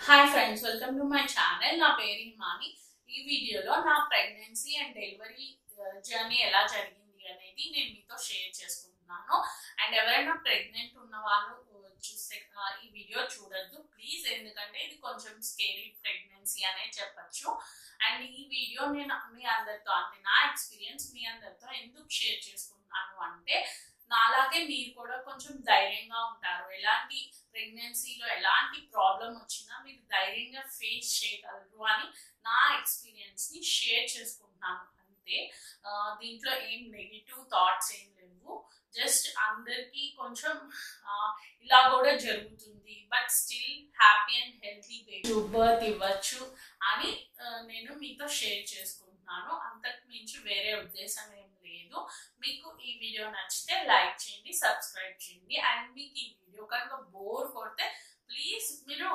Hi friends welcome to my channel నా పేరు హిమాని ఈ వీడియోలో నా ప్రెగ్నెన్సీ అండ్ డెలివరీ జర్నీ ఎలా జరిగింది అనేది నేను మీతో షేర్ చేసుకుంటున్నాను అండ్ ఎవరైనా ప్రెగ్నెంట్ ఉన్న వాళ్ళు uh, చూస్తే uh, ఈ వీడియో చూడొద్దు ప్లీజ్ ఎందుకంటే ఇది కొంచెం స్కేరీ ప్రెగ్నెన్సీ అనే చెప్పచ్చు అండ్ ఈ వీడియో నేను మీ అందరితో అంటే నా ఎక్స్పీరియన్స్ మీ అందరితో ఎందుకు షేర్ చేసుకుంటున్నాను అంటే నాలాగే మీరు కూడా కొంచెం ధైర్యంగా ఉంటారు ఎలాంటి ప్రెగ్నెన్సీలో ఎలాంటి ప్రాబ్లం వచ్చినా మీరు ధైర్యంగా ఫేస్ చేయగలరు అని నా ఎక్స్పీరియన్స్ ని షేర్ చేసుకుంటున్నాను అంతే ఆ, దీంట్లో ఏం నెగిటివ్ థాట్స్ ఏం లేవు జస్ట్ అందరికి కొంచెం ఆ, ఇలా కూడా జరుగుతుంది but still happy and healthy baby birth ఇవ్వచ్చు అని ఆ, నేను మీతో షేర్ చేసుకుంటున్నాను అంతకు మించి వేరే ఉద్దేశం ఏం లేదు మీకు ఈ వీడియో నచ్చితే లైక్ చేయండి సబ్స్క్రైబ్ చేయండి అండ్ మీకు ఈ వీడియో కనుక బోర్ కొడితే ప్లీజ్ మీరు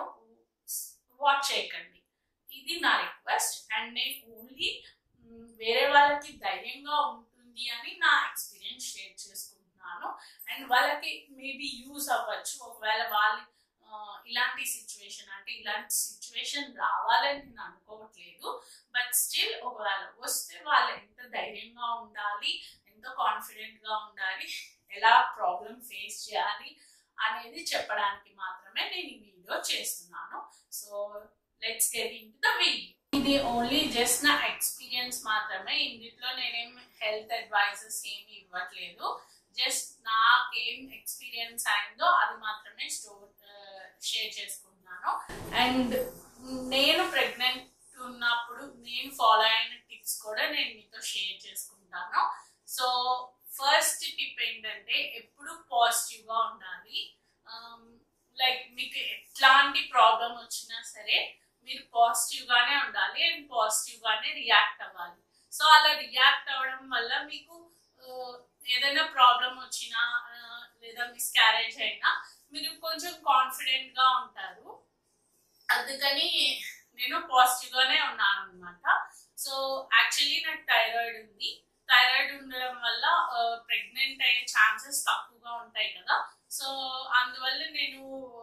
వాచ్ చేయకండి ఇది నా రిక్వెస్ట్ అండ్ నేను ఓన్లీ వేరే వాళ్ళకి ధైర్యంగా ఉంటుంది అని నా ఎక్స్పీరియన్స్ షేర్ చేసుకుంటున్నాను అండ్ వాళ్ళకి మేబీ యూజ్ అవ్వచ్చు ఒకవేళ వాళ్ళు ఆ, ఇలాంటి సిచ్యువేషన్ అంటే ఇలాంటి సిచ్యువేషన్ రావాలని నేను అనుకోవట్లేదు బట్ స్టిల్ ఒకవేళ వస్తే వాళ్ళు ఎంత ధైర్యంగా ఉండాలి ఎంత కాన్ఫిడెంట్ గా ఉండాలి ఎలా ప్రాబ్లం ఫేస్ చేయాలి అనేది చెప్పడానికి మాత్రమే నేను ఈ వీడియో చేస్తున్నాను so let's get in the video ఇది ఓన్లీ జస్ట్ నా ఎక్స్పీరియన్స్ మాత్రమే ఇందులో నేనేం హెల్త్ అడ్వైజెస్ ఏమి ఇవ్వట్లేదు జస్ట్ నాకేం ఎక్స్పీరియన్స్ అయిందో అది మాత్రమే స్టోర్ షేర్ చేసుకుంటున్నాను అండ్ నేను ప్రెగ్నెంట్ ఉన్నప్పుడు నేను ఫాలో అయిన టిప్స్ కూడా నేను మీతో షేర్ చేసుకుంటాను సో ఫస్ట్ టిప్ ఏంటంటే ఎప్పుడు పాజిటివ్ గా ఉండాలి లైక్ మీకు ఎట్లాంటి ప్రాబ్లం వచ్చినా సరే మీరు పాజిటివ్ గానే ఉండాలి అండ్ పాజిటివ్ గానే రియాక్ట్ అవ్వాలి సో అలా రియాక్ట్ అవ్వడం వల్ల మీకు ఆ, ఏదైనా ప్రాబ్లం వచ్చినా ఆ, లేదా మిస్ క్యారేజ్ అయినా మీరు కొంచెం కాన్ఫిడెంట్ గా ఉంటారు అందుకని నేను పాజిటివ్ గానే ఉన్నాను అనమాట సో యాక్చువల్లీ నాకు థైరాయిడ్ ఉంది థైరాయిడ్ ఉండడం వల్ల ప్రెగ్నెంట్ అయ్యే ఛాన్సెస్ తక్కువగా ఉంటాయి కదా సో అందువల్ల నేను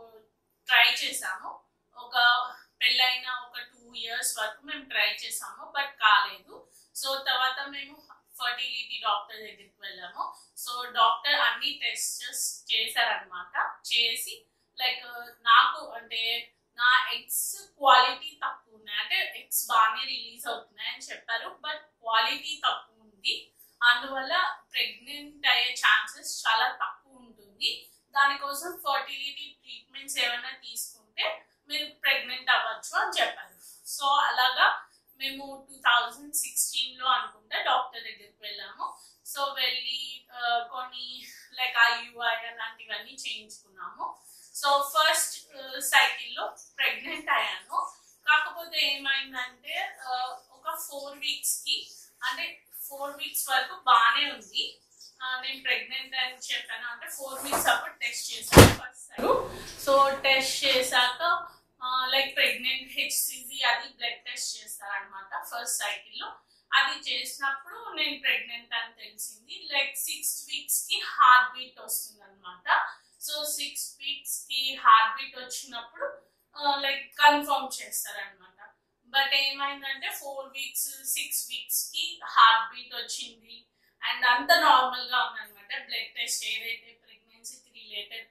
ట్రై చేశాను ఒక పెళ్ళైన ఒక టూ ఇయర్స్ వరకు మేము ట్రై చేసాము బట్ కాలేదు సో తర్వాత మేము ఫర్టిలిటీ డాక్టర్ దగ్గరికి వెళ్ళాము సో డాక్టర్ అన్ని టెస్టెస్ చేశారనమాట చేసి లైక్ నాకు అంటే నా ఎగ్స్ క్వాలిటీ తక్కువ ఉన్నాయి అంటే ఎగ్స్ బాగానే రిలీజ్ అవుతున్నాయి అని చెప్పారు బట్ క్వాలిటీ తక్కువ ఉంది అందువల్ల ప్రెగ్నెంట్ అయ్యే ఛాన్సెస్ చాలా తక్కువ ఉంటుంది దానికోసం ఫర్టిలిటీ ట్రీట్మెంట్స్ ఏమైనా తీసుకుంటే మీరు ప్రెగ్నెంట్ అవ్వచ్చు అని చెప్పారు సో అలాగా మేము టూ థౌజండ్ సిక్స్టీన్ లో అనుకుంటే డాక్టర్ దగ్గరికి వెళ్ళాము సో వెళ్ళి ఆ, కొన్ని లైక్ ఐయుఐ అలాంటివన్నీ చేయించుకున్నాము సో ఫస్ట్ సైకిల్లో ప్రెగ్నెంట్ అయ్యాను కాకపోతే ఏమైందంటే ఆ, ఒక ఫోర్ వీక్స్ కి అంటే ఫోర్ వీక్స్ వరకు బాగానే ఉంది ఆ, నేను ప్రెగ్నెంట్ అని చెప్పాను అంటే ఫోర్ వీక్స్ అప్పుడు టెస్ట్ చేశాను ఫస్ట్ సో టెస్ట్ చేశాక లైక్ ప్రెగ్నెంట్ హెచ్సిజి అది బ్లడ్ టెస్ట్ చేస్తారనమాట ఫస్ట్ సైకిల్లో అది చేసినప్పుడు నేను ప్రెగ్నెంట్ అని తెలిసింది లైక్ సిక్స్ వీక్స్ కి హార్ట్ బీట్ వస్తుంది అనమాట సో సిక్స్ వీక్స్ కి హార్ట్ బీట్ వచ్చినప్పుడు లైక్ కన్ఫర్మ్ చేస్తారనమాట బట్ ఏమైందంటే ఫోర్ వీక్స్ సిక్స్ వీక్స్ కి హార్ట్ బీట్ వచ్చింది అండ్ అంత నార్మల్ గా ఉందన్నమాట బ్లడ్ టెస్ట్ ఏదైతే ప్రెగ్నెన్సీకి రిలేటెడ్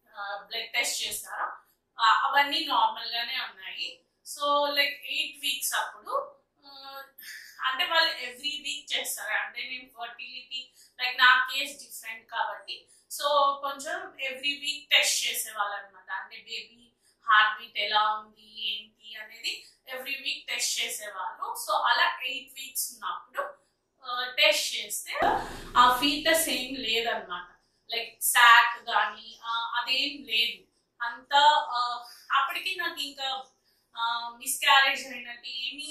బ్లడ్ టెస్ట్ చేస్తారో ఆ, అవన్నీ నార్మల్ గానే ఉన్నాయి సో లైక్ ఎయిట్ వీక్స్ అప్పుడు ఆ, అంటే వాళ్ళు ఎవ్రీ వీక్ చేస్తారు అంటే నేను ఫర్టిలిటీ లైక్ నా కేస్ డిఫరెంట్ కాబట్టి సో కొంచెం ఎవ్రీ వీక్ టెస్ట్ చేసేవాళ్ళు అనమాట అంటే బేబీ హార్ట్ బీట్ ఎలా ఉంది ఏంటి అనేది ఎవ్రీ వీక్ టెస్ట్ చేసేవాళ్ళు సో అలా ఎయిట్ వీక్స్ ఉన్నప్పుడు టెస్ట్ చేస్తే ఆ ఫీటస్ ఏం లేదనమాట లైక్ సాక్ కానీ అదేం లేదు అంతా ఆ, అప్పటికి నాకు ఇంకా మిస్క్యారేజ్ అయినట్టు ఏమీ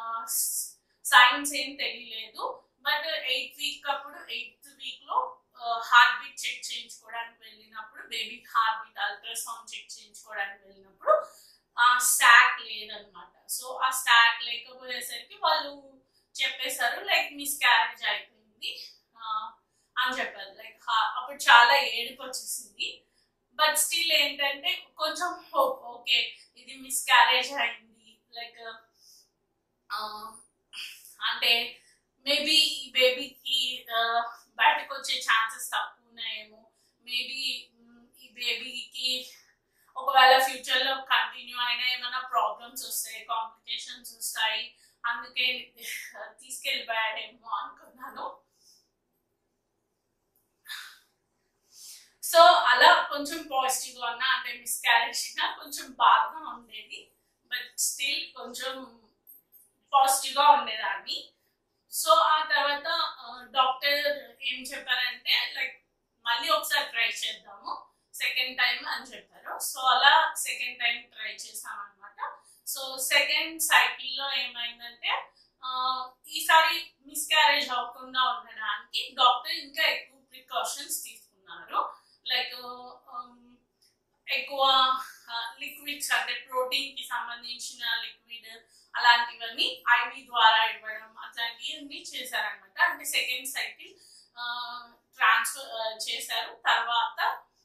సైన్స్ ఏం తెలియలేదు బట్ ఎయిత్ వీక్ అప్పుడు ఎయిత్ వీక్ లో హార్ట్ బీట్ చెక్ చేయించుకోవడానికి వెళ్ళినప్పుడు baby heart heartbeat ultrasound check చేయించుకోవడానికి వెళ్ళినప్పుడు ఆ స్టాక్ లేదనమాట సో ఆ స్టాక్ లేకపోయేసరికి వాళ్ళు చెప్పేశారు లైక్ మిస్ క్యారేజ్ అయిపోయింది ఆ, అని చెప్పారు లైక్ అప్పుడు చాలా ఏడుపు వచ్చేసింది బట్ స్టిల్ ఏంటంటే కొంచెం హోప్ ఓకే ఇది మిస్క్యారేజ్ అయింది లైక్ అంటే మేబీ ఈ బేబీకి బయటకు వచ్చే ఛాన్సెస్ తక్కువ ఉన్నాయేమో మేబీ ఈ బేబీకి ఒకవేళ ఫ్యూచర్లో కంటిన్యూ అయినా ఏమైనా ప్రాబ్లమ్స్ వస్తాయి కాంప్లికేషన్స్ వస్తాయి అందుకే తీసుకెళ్ళిపోయాడేమో అనుకున్నాను సో అలా కొంచెం పాజిటివ్గా ఉన్నా అంటే మిస్క్యారేజ్ కొంచెం బాధగా ఉండేది బట్ స్టిల్ కొంచెం పాజిటివ్గా ఉండేదాన్ని సో ఆ తర్వాత డాక్టర్ ఏం చెప్పారంటే లైక్ మళ్ళీ ఒకసారి ట్రై చేద్దాము సెకండ్ టైం అని చెప్పారు సో అలా సెకండ్ టైం ట్రై చేసాం అనమాట సో సెకండ్ సైకిల్లో ఏమైందంటే ఈసారి మిస్క్యారేజ్ అవ్వకుండా ఉండడానికి డాక్టర్ ఇంకా ఎక్కువ ప్రికాషన్స్ తీసుకున్నారు లైక్ ఎక్కువ లిక్విడ్స్ అంటే ప్రోటీన్ కి సంబంధించిన లిక్విడ్ అలాంటివన్నీ ఐవి ద్వారా ఇవ్వడం అట్లాంటివన్నీ చేశారనమాట అంటే సెకండ్ సైకిల్ ట్రాన్స్ఫర్ చేశారు తర్వాత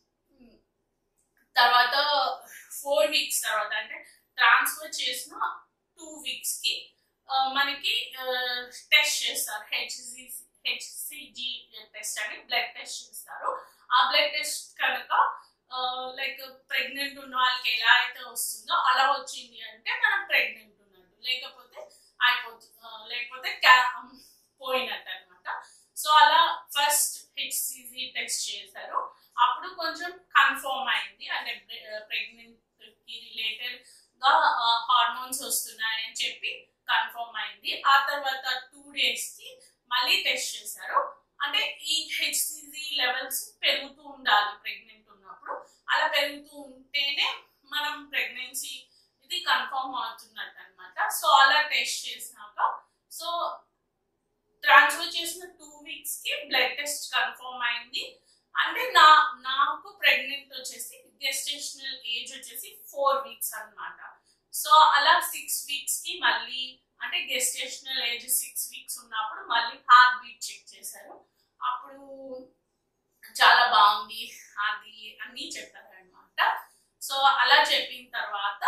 తర్వాత ఫోర్ వీక్స్ తర్వాత అంటే ట్రాన్స్ఫర్ చేసిన టూ వీక్స్ కి మనకి టెస్ట్ చేస్తారు హెచ్సి హెచ్సిజి టెస్ట్ అని బ్లడ్ టెస్ట్ చేస్తారు ఆ బ్లడ్ టెస్ట్ కనుక లైక్ ప్రెగ్నెంట్ ఉన్న వాళ్ళకి ఎలా అయితే వస్తుందో అలా వచ్చింది అంటే మనం ప్రెగ్నెంట్ ఉన్నట్టు లేకపోతే అయిపోతుంది లేకపోతే పోయినట్టు అనమాట సో అలా ఫస్ట్ హెచ్సిజి టెస్ట్ చేశారు అప్పుడు కొంచెం కన్ఫర్మ్ అయింది అంటే ప్రెగ్నెంట్ కి రిలేటెడ్ గా హార్మోన్స్ వస్తున్నాయని చెప్పి కన్ఫర్మ్ అయింది ఆ తర్వాత టూ డేస్ కి మళ్ళీ టెస్ట్ చేశారు అంటే ఈ హెచ్సిజి లెవెల్స్ పెరుగుతూ ఉండాలి ప్రెగ్నెంట్ ఉన్నప్పుడు అలా పెరుగుతూ ఉంటేనే మనం ప్రెగ్నెన్సీ ఇది కన్ఫర్మ్ అవుతున్నట్టు అనమాట సో అలా టెస్ట్ చేసినాక సో ట్రాన్స్ఫర్ చేసిన టూ వీక్స్ కి బ్లడ్ టెస్ట్ కన్ఫర్మ్ అయింది అంటే నా నాకు ప్రెగ్నెంట్ వచ్చేసి గెస్టేషనల్ ఏజ్ వచ్చేసి ఫోర్ వీక్స్ అనమాట సో అలా సిక్స్ వీక్స్ కి మళ్ళీ అంటే గెస్టేషనల్ ఏజ్ సిక్స్ వీక్స్ ఉన్నప్పుడు మళ్ళీ హార్ట్ బీట్ చెక్ చేశారు అప్పుడు చాలా బాగుంది అది అన్నీ చెప్పారు అనమాట సో అలా చెప్పిన తర్వాత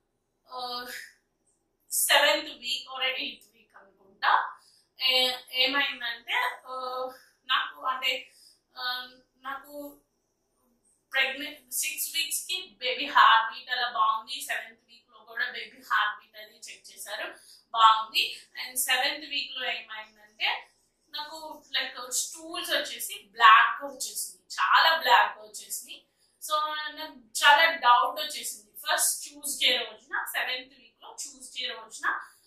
seventh week or eighth week అనుకుంటా ఏమైందంటే నాకు అంటే నాకు ప్రెగ్నెంట్ సిక్స్ వీక్స్ కి బేబీ హార్ట్ బీట్ అలా బాగుంది సెవెంత్ వీక్ లో కూడా బేబీ హార్ట్ బీట్ అది చెక్ చేశారు బాగుంది అండ్ సెవెంత్ వీక్ లో ఏమైందంటే నాకు లైక్ స్టూల్స్ వచ్చేసి బ్లాక్ గా వచ్చేసింది చాలా బ్లాక్ గా వచ్చేసింది సో నాకు చాలా డౌట్ వచ్చేసింది ఫస్ట్ ట్యూస్డే రోజున సెవెంత్ వీక్ లో ట్యూస్డే రోజున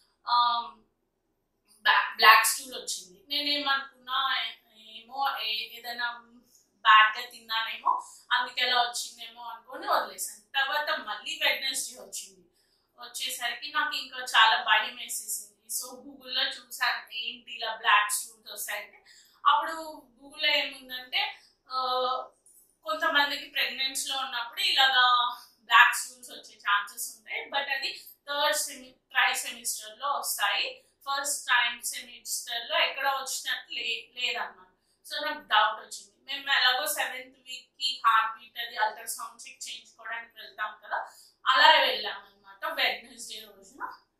బ్లాక్ స్టూల్ వచ్చింది నేనేమనుకున్నా ఏమో ఏదైనా బ్యాడ్ గా తిన్నానేమో అందుకే అలా వచ్చిందేమో అనుకొని వదిలేసాను తర్వాత మళ్ళీ వెడ్నెస్డే వచ్చింది వచ్చేసరికి నాకు ఇంకా చాలా భయం వేసేసింది సో గూగుల్లో చూసాను ఏంటి ఇలా బ్లాక్ స్టూల్స్ వస్తాయంటే అప్పుడు గూగుల్లో ఏముందంటే కొంతమందికి ప్రెగ్నెన్సీ లో ఉన్నప్పుడు ఇలాగా బ్లాక్ స్టూల్స్ వచ్చే ఛాన్సెస్ ఉంటాయి బట్ అది థర్డ్ సెమి ట్రై సెమిస్టర్ లో వస్తాయి ఫస్ట్ టైం సెమిస్టర్ లో ఎక్కడ వచ్చినట్టు లే లేదన్నమాట సో నాకు డౌట్ వచ్చింది మేము ఎలాగో సెవెంత్ వీక్ కి హార్ట్ బీట్ అది అల్ట్రాసౌండ్ చెక్ చేయించుకోవడానికి వెళ్తాం కదా అలా వెళ్ళాం అనమాట వెడ్నెస్డే రోజున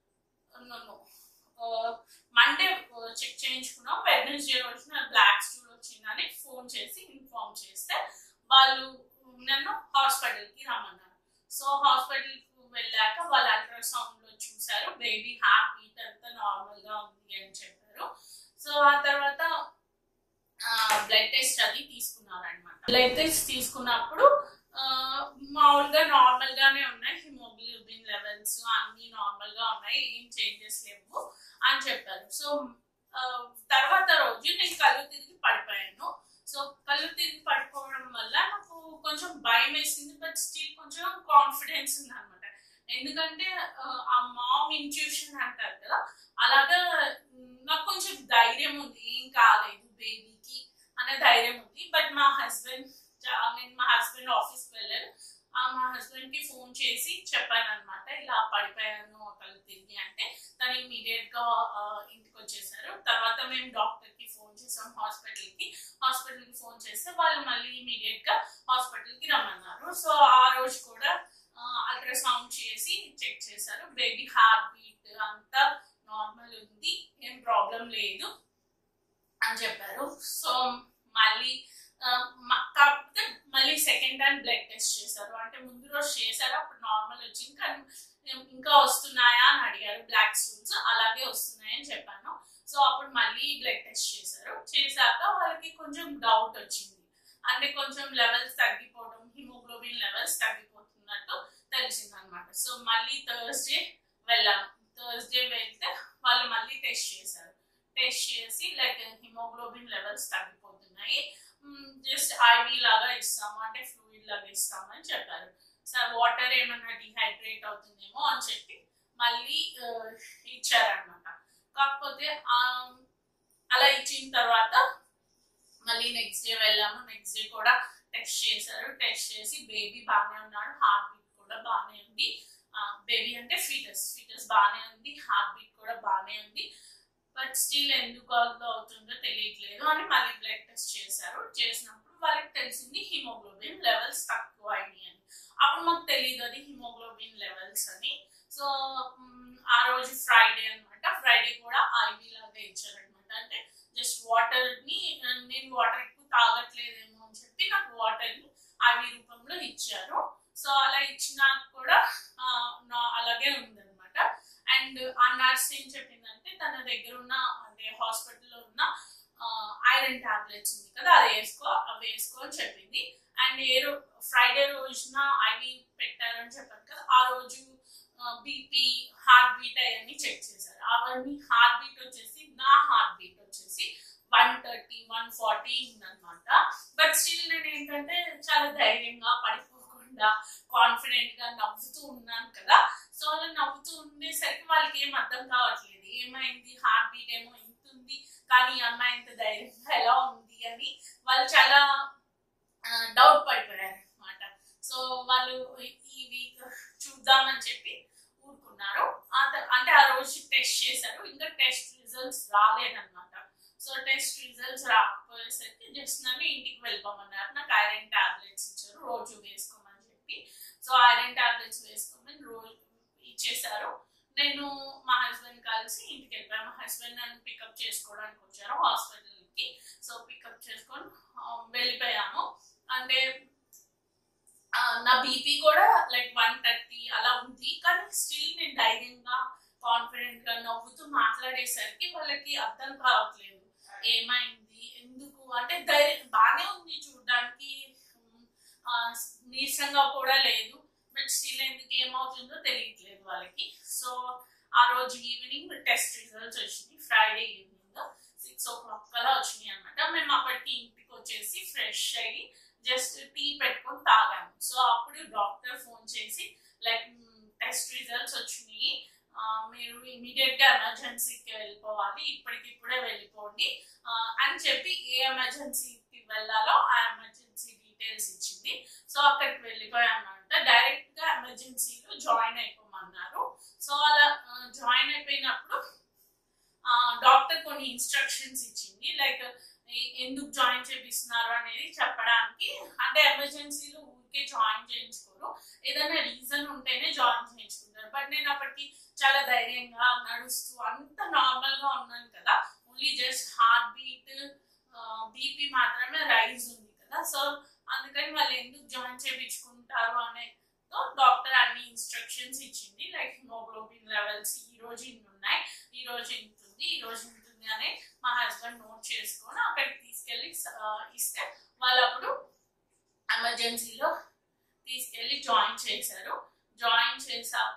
మండే చెక్ చేయించుకున్నాం వెడ్నెస్డే రోజున బ్లాక్ స్టూల్ వచ్చిందని ఫోన్ చేసి ఇన్ఫార్మ్ చేస్తే వాళ్ళు నన్ను హాస్పిటల్కి రమ్మన్నారు సో హాస్పిటల్కి వెళ్ళాక వాళ్ళు అల్ట్రాసౌండ్ లో చూసారు బేబీ హార్ట్ బీట్ అంతా నార్మల్ గా ఉంది అని చెప్పారు సో ఆ తర్వాత బ్లడ్ టెస్ట్ అది తీసుకున్నారు అనమాట బ్లడ్ టెస్ట్ తీసుకున్నప్పుడు మామూలుగా నార్మల్ గానే ఉన్నాయి హిమోగ్లోబిన్ లెవెల్స్ అన్ని నార్మల్ గా ఉన్నాయి ఏం చేంజెస్ లేవు అని చెప్పారు సో తర్వాత రోజు నేను కళ్ళు తిరిగి పడిపోయాను సో కళ్ళు తిరిగి పడిపోవడం వల్ల నాకు కొంచెం భయం వేసింది బట్ స్టిల్ కొంచెం కాన్ఫిడెన్స్ ఉంది అనమాట ఎందుకంటే ఆ మామ్ ఇంట్యూషన్ అంటారు కదా అలాగా నాకు కొంచెం ధైర్యం ఉంది ఏం కాలేదు బేబీకి అనే ధైర్యం ఉంది బట్ మా హస్బెండ్ నేను మా హస్బెండ్ ఆఫీస్కి వెళ్ళాను మా హస్బెండ్ కి ఫోన్ చేసి చెప్పాను అనమాట ఇలా పడిపోయాను కళ్ళు తిరిగి అంటే తను ఇమీడియట్ గా ఇంటికి వచ్చేసారు తర్వాత మేము డాక్టర్ కి ఫోన్ చేసాం హాస్పిటల్ కి హాస్పిటల్ కి ఫోన్ చేస్తే వాళ్ళు మళ్ళీ ఇమీడియట్ గా హాస్పిటల్ కి రమ్మన్నారు సో ఆ రోజు కూడా అల్ట్రాసౌండ్ చేసి చెక్ లేదు అని చెప్పారు సో మళ్ళీ ఆ, మ- కాకపోతే మళ్ళీ సెకండ్ టైం బ్లడ్ టెస్ట్ చేశారు అంటే ముందు రోజు చేశారు అప్పుడు నార్మల్ వచ్చింది కానీ ఇంకా వస్తున్నాయా అని అడిగారు బ్లాక్ స్టూల్స్ అలాగే వస్తున్నాయని చెప్పాను సో అప్పుడు మళ్ళీ బ్లడ్ టెస్ట్ చేశారు చేశాక వాళ్ళకి కొంచెం డౌట్ వచ్చింది అంటే కొంచెం లెవెల్స్ తగ్గిపోవడం హిమోగ్లోబిన్ లెవెల్స్ తగ్గిపోతున్నట్టు తెలిసింది అనమాట సో మళ్ళీ థర్స్డే వెళ్ళాము థర్స్డే వెళ్తే వాళ్ళు మళ్ళీ టెస్ట్ చేశారు టెస్ట్ చేసి లైక్ హిమోగ్లోబిన్ లెవెల్స్ తగ్గిపోతున్నాయి జస్ట్ ఐవి లాగా ఇస్తాము అంటే ఫ్లూయిడ్ లాగా ఇస్తాము అని చెప్పారు సార్ వాటర్ ఏమన్నా డిహైడ్రేట్ అవుతుందేమో అని చెప్పి మళ్ళీ ఆ, ఇచ్చారనమాట కాకపోతే ఆ, అలా ఇచ్చిన తర్వాత మళ్ళీ నెక్స్ట్ డే వెళ్ళాము నెక్స్ట్ డే కూడా టెస్ట్ చేశారు టెస్ట్ చేసి బేబీ బాగానే ఉన్నాడు హార్ట్ బీట్ కూడా బాగానే ఉంది బేబీ అంటే ఫీటస్ ఫీటస్ బాగానే ఉంది హార్ట్ బీట్ కూడా బాగానే ఉంది బట్ స్టిల్ ఎందుకు అలా అవుతుందో తెలియట్లేదు అని మళ్ళీ బ్లడ్ టెస్ట్ చేశారు చేసినప్పుడు వాళ్ళకి తెలిసింది హిమోగ్లోబిన్ లెవెల్స్ తక్కువ అయినాయి అని అప్పుడు మాకు తెలియదు అది హిమోగ్లోబిన్ లెవెల్స్ అని సో మ్, ఆ రోజు ఫ్రైడే అన్నమాట ఫ్రైడే కూడా ఐవి లాగా ఇచ్చారనమాట అంటే జస్ట్ వాటర్ ని ఆ, నేను వాటర్ ఎక్కువ తాగట్లేదేమో అని చెప్పి నాకు వాటర్ ని ఐవి రూపంలో ఇచ్చారు సో అలా ఇచ్చినా కూడా ఆ, నా- అలాగే ఉందన్నమాట అండ్ ఆ నర్స్ ఏం చెప్పిందంటే తన దగ్గర ఉన్న అంటే హాస్పిటల్లో ఉన్న ఐరన్ టాబ్లెట్స్ ఉంది కదా అది వేసుకో అవి వేసుకో అని చెప్పింది అండ్ ఏ రో ఫ్రైడే రోజున అవి పెట్టారని చెప్పారు కదా ఆ రోజు బీపీ హార్ట్ బీట్ అవన్నీ చెక్ చేశారు అవన్నీ హార్ట్ బీట్ వచ్చేసి నా హార్ట్ బీట్ వచ్చేసి వన్ థర్టీ వన్ ఫార్టీ ఉందన్నమాట బట్ స్టిల్ నేను ఏంటంటే చాలా ధైర్యంగా పడిపోకుండా కాన్ఫిడెంట్ గా నవ్వుతూ ఉన్నాను కదా సో అలా నవ్వుతూ ఉండేసరికి వాళ్ళకి ఏం అర్థం కావట్లేదు ఏమైంది హార్ట్ బీట్ ఏమో ఇంత ఉంది కానీ ఈ అమ్మాయి ఇంత ధైర్యంగా ఎలా ఉంది అని వాళ్ళు చాలా డౌట్ పడిపోయారు అనమాట సో వాళ్ళు ఈ వీక్ చూద్దామని చెప్పి ఊరుకున్నారు ఆ త- అంటే ఆ రోజు టెస్ట్ చేశారు ఇంకా టెస్ట్ రిజల్ట్స్ రాలేదన్నమాట సో టెస్ట్ రిజల్ట్స్ రాకపోయేసరికి జస్ట్ నన్ను ఇంటికి వెళ్ళిపోమన్నారు నాకు ఐరన్ టాబ్లెట్స్ ఇచ్చారు రోజు వేసుకోమని చెప్పి సో ఐరన్ టాబ్లెట్స్ వేసుకోమని రోజు ఇచ్చేసారు నేను మా హస్బెండ్ కలిసి ఇంటికి వెళ్ళిపోయాను మా హస్బెండ్ నన్ను పికప్ చేసుకోవడానికి వచ్చారు హాస్పిటల్కి సో పికప్ చేసుకొని ఆ, వెళ్ళిపోయాము అంటే ఆ, నా బీపీ కూడా లైక్ వన్ థర్టీ అలా ఉంది కానీ స్టిల్ నేను ధైర్యంగా కాన్ఫిడెంట్ గా నవ్వుతూ మాట్లాడేసరికి వాళ్ళకి అర్థం కావట్లేదు ఏమైంది ఎందుకు అంటే ధైర్యం బాగానే ఉంది చూడడానికి ఉమ్, ఆ, నీరసంగా కూడా లేదు బట్ స్టిల్ ఎందుకు ఏమవుతుందో తెలియట్లేదు వాళ్ళకి సో ఆ రోజు ఈవినింగ్ టెస్ట్ రిజల్ట్స్ వచ్చినాయి Friday evening six o'clock కల్లా వచ్చినాయి అనమాట మేము అప్పటికి ఇంటికి వచ్చేసి ఫ్రెష్ అయ్యి జస్ట్ టీ పెట్టుకొని తాగాము సో అప్పుడు డాక్టర్ ఫోన్ చేసి లైక్ టెస్ట్ రిజల్ట్స్ వచ్చినాయి ఆ, మీరు ఇమీడియట్ గా ఎమర్జెన్సీకి వెళ్ళిపోవాలి ఇప్పటికిప్పుడే వెళ్ళిపోండి ఆ, అని చెప్పి ఏ ఎమర్జెన్సీకి వెళ్ళాలో ఆ ఎమర్జెన్సీ డీటెయిల్స్ ఇచ్చింది సో అక్కడికి వెళ్ళిపోయామంట డైరెక్ట్ గా ఎమర్జెన్సీలో జాయిన్ అయిపోమన్నారు సో అలా జాయిన్ అయిపోయినప్పుడు డాక్టర్ కొన్ని ఇన్స్ట్రక్షన్స్ ఇచ్చింది లైక్ ఎందుకు జాయిన్ చేపిస్తున్నారు అనేది చెప్పడానికి అంటే ఎమర్జెన్సీలో ఊరికే జాయిన్ చేయించుకోరు ఏదైనా రీజన్ ఉంటేనే జాయిన్ చేయించుకుంటారు బట్ నేను అప్పటికి చాలా ధైర్యంగా నడుస్తూ అంత నార్మల్ గా ఉన్నాను కదా only just heart beat BP మాత్రమే రైజ్ ఉంది కదా సో అందుకని వాళ్ళు ఎందుకు జాయిన్ చేయించుకుంటారు అనే డాక్టర్ అన్ని ఇన్స్ట్రక్షన్స్ ఇచ్చింది లైక్ హిమోగ్లోబిన్ లెవెల్స్ ఈ రోజు ఇన్ని ఉన్నాయి ఈ రోజు ఇంత ఉంది ఈ రోజు ఇంత ఉంది అని మా హస్బెండ్ నోట్ చేసుకొని అక్కడికి తీసుకెళ్ళి ఆ, ఇస్తే వాళ్ళు అప్పుడు ఎమర్జెన్సీలో తీసుకెళ్ళి జాయిన్ చేశారు జాయిన్ చేశాక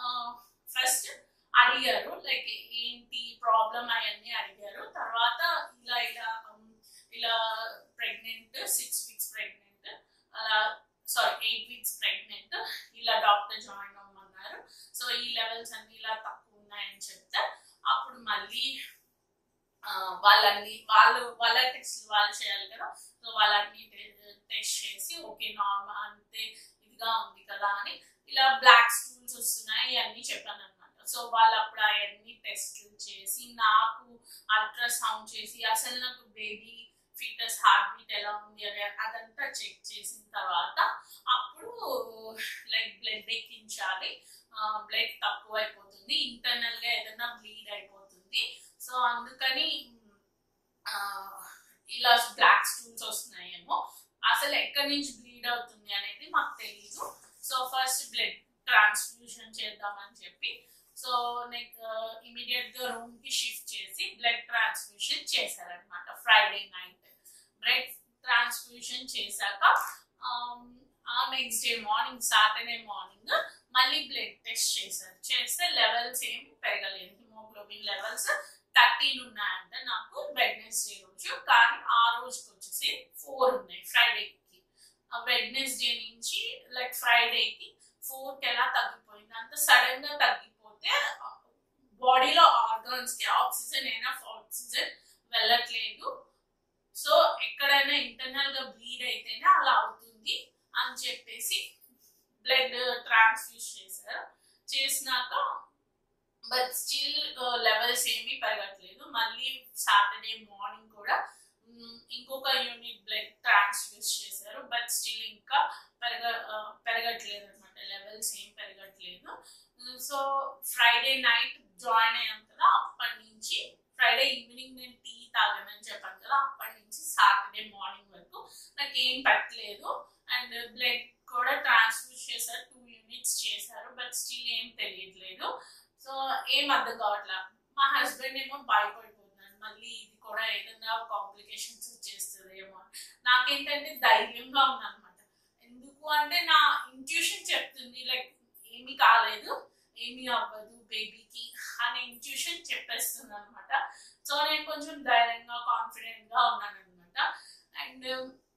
ఫస్ట్ అడిగారు లైక్ ఏంటి ప్రాబ్లం అవన్నీ అడిగారు తర్వాత ఇలా ఇలా um, ఇలా ప్రెగ్నెంట్ సిక్స్ వీక్స్ ప్రెగ్నెంట్ అలా సారీ ఎయిట్ వీక్స్ ప్రెగ్నెంట్ ఇలా డాక్టర్ జాయిన్ అవ్వమన్నారు సో ఈ లెవెల్స్ అన్ని ఇలా తక్కువ ఉన్నాయని చెప్తే అప్పుడు మళ్ళీ ఆ, వాళ్ళన్ని వాళ్ళు వాళ్ళ టెస్ట్ వాళ్ళు చేయాలి కదా సో వాళ్ళన్ని టెస్ట్ చేసి ఓకే నార్మల్ అంతే ఇదిగా ఉంది కదా అని ఇలా బ్లాక్ స్టూల్స్ వస్తున్నాయి అన్ని చెప్పాను అనమాట సో వాళ్ళు అప్పుడు అవన్నీ టెస్ట్లు చేసి నాకు అల్ట్రాసౌండ్ చేసి అసలు నాకు బేబీ ఫీటస్ హార్ట్ బీట్ ఎలా ఉంది అని అదంతా చెక్ చేసిన తర్వాత అప్పుడు లైక్ బ్లడ్ ఎక్కించాలి బ్లడ్ తక్కువ అయిపోతుంది ఇంటర్నల్ గా ఏదైనా బ్లీడ్ అయిపోతుంది సో అందుకని ఆ, ఇలా బ్లాక్ స్టూల్స్ వస్తున్నాయేమో అసలు ఎక్కడి నుంచి బ్లీడ్ అవుతుంది అనేది మాకు తెలీదు సో ఫస్ట్ బ్లడ్ ట్రాన్స్ఫ్యూషన్ చేద్దామని చెప్పి సో నెక్ ఇమీడియట్ గా రూమ్ కి షిఫ్ట్ చేసి బ్లడ్ ట్రాన్స్ఫ్యూషన్ చేశారనమాట ఫ్రైడే నైట్ బ్లడ్ ట్రాన్స్ఫ్యూషన్ చేశాక ఆమ్, ఆ next day morning Saturday morning మళ్ళీ బ్లడ్ టెస్ట్ చేశారు చేస్తే లెవెల్స్ ఏమి పెరగలేదు హిమోగ్లోబిన్ లెవెల్స్ థర్టీన్ ఉన్నాయంట నాకు వెడ్నెస్డే రోజు కానీ ఆ రోజుకి వచ్చేసి ఫోర్ ఉన్నాయి ఫ్రైడేకి వెడ్నెస్డే నుంచి లైక్ ఫ్రైడేకి ఫోర్కి ఎలా తగ్గిపోయింది అంత సడన్ గా తగ్గిపోతే బాడీలో ఆర్గాన్స్ కి ఆక్సిజన్ అయినా ఆక్సిజన్ వెళ్ళట్లేదు సో ఎక్కడైనా ఇంటర్నల్ గా బ్లీడ్ అయితేనే అలా అవుతుంది అని చెప్పేసి బ్లడ్ ట్రాన్స్ఫ్యూజ్ చేశారు చేసినాక బట్ స్టిల్ లెవెల్స్ ఏమీ పెరగట్లేదు మళ్ళీ సాటర్డే మార్నింగ్ కూడా మ్, ఇంకొక యూనిట్ బ్లడ్ ట్రాన్స్ఫ్యూజ్ చేశారు బట్ స్టిల్ ఇంకా పెరగ ఆ, పెరగట్లేదు అనమాట లెవెల్స్ ఏం పెరగట్లేదు సో ఫ్రైడే నైట్ జాయిన్ అయ్యాం కదా అప్పటి నుంచి ఫ్రైడే ఈవినింగ్ నేను టీ తాగానని చెప్పాను కదా అప్పటి నుంచి సాటర్డే మార్నింగ్ వరకు నాకు ఏం పెట్టలేదు అండ్ బ్లడ్ కూడా ట్రాన్స్ఫ్యూజ్ చేశారు టూ యూనిట్స్ చేశారు బట్ స్టిల్ ఏం తెలియట్లేదు సో ఏం అర్థం కావట్లేదు మా హస్బెండ్ ఏమో భయపడిపోతున్నాను మళ్ళీ ఇది కూడా ఏదైనా కాంప్లికేషన్స్ వచ్చేస్తుందేమో అని. నాకేంటంటే ధైర్యంగా ఉందన్నమాట ఎందుకు అంటే నా ఇంట్యూషన్ చెప్తుంది లైక్ ఏమీ కాలేదు ఏమీ అవ్వదు బేబీకి అనే ఇంట్యూషన్ చెప్పేస్తుంది అనమాట సో నేను కొంచెం ధైర్యంగా కాన్ఫిడెంట్ గా ఉన్నాను అనమాట అండ్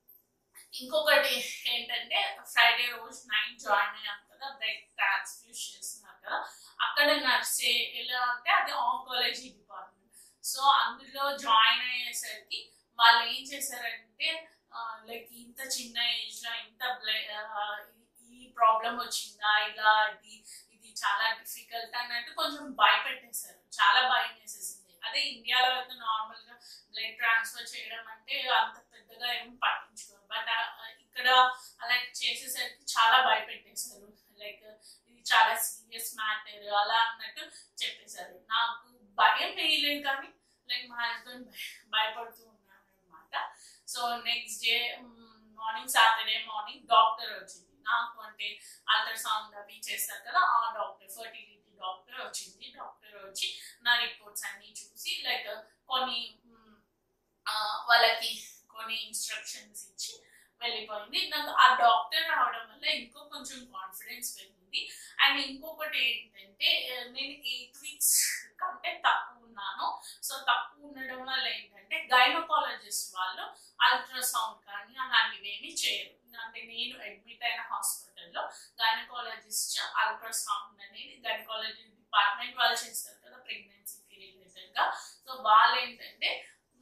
ఇంకొకటి ఏంటంటే ఫ్రైడే రోజు నైట్ జాయిన్ అయ్యాం కదా బ్లడ్ ట్రాన్స్ఫ్యూజ్ చేస్తున్నారు కదా అక్కడ నర్సే ఎలా అంటే అది ఆంకాలజీ డిపార్ట్మెంట్ సో అందులో జాయిన్ అయ్యేసరికి వాళ్ళు ఏం చేశారంటే లైక్ ఇంత చిన్న ఏజ్ లో ఇంత బ్లడ్ ఈ ప్రాబ్లం వచ్చిందా ఇలా ఇది ఇది చాలా డిఫికల్ట్ అన్నట్టు కొంచెం భయపెట్టేశారు చాలా భయం వేసేసింది అదే ఇండియాలో అయితే నార్మల్ గా బ్లడ్ ట్రాన్స్ఫర్ చేయడం అంటే అంత పెద్దగా ఏం పట్టించుకోరు బట్ ఇక్కడ అలా చేసేసరికి చాలా భయపెట్టేశారు లైక్ ఇది చాలా సీరియస్ మ్యాటర్ అలా అన్నట్టు చెప్పేశారు నాకు భయం వేయలేదు కానీ లైక్ మా హస్బెండ్ భయపడుతూ ఉన్నాడు అనమాట so next day morning Saturday morning doctor వచ్చింది నాకు అంటే అల్ట్రాసౌండ్ అవి చేస్తారు కదా ఆ డాక్టర్ ఫర్టిలిటీ డాక్టర్ వచ్చింది డాక్టర్ వచ్చి నా రిపోర్ట్స్ అన్ని చూసి లైక్ కొన్ని మ్, ఆ, వాళ్ళకి కొన్ని ఇన్స్ట్రక్షన్స్ ఇచ్చి వెళ్ళిపోయింది నాకు ఆ డాక్టర్ రావడం వల్ల ఇంకో కొంచెం కాన్ఫిడెన్స్ పెరిగింది అండ్ ఇంకొకటి ఏంటంటే ఆ, నేను ఎయిట్ వీక్స్ కంటే తక్కువ ఉన్నాను సో తక్కువ ఉండడం వల్ల ఏంటంటే గైనకాలజిస్ట్ వాళ్ళు అల్ట్రాసౌండ్ కానీ అలాంటివి ఏమీ చేయరు అంటే నేను అడ్మిట్ అయిన హాస్పిటల్లో గైనకాలజిస్ట్ అల్ట్రాసౌండ్ అనేది గైనకాలజీ డిపార్ట్మెంట్ వాళ్ళు చేస్తారు కదా ప్రెగ్నెన్సీకి రిలేటెడ్ గా సో వాళ్ళు ఏంటంటే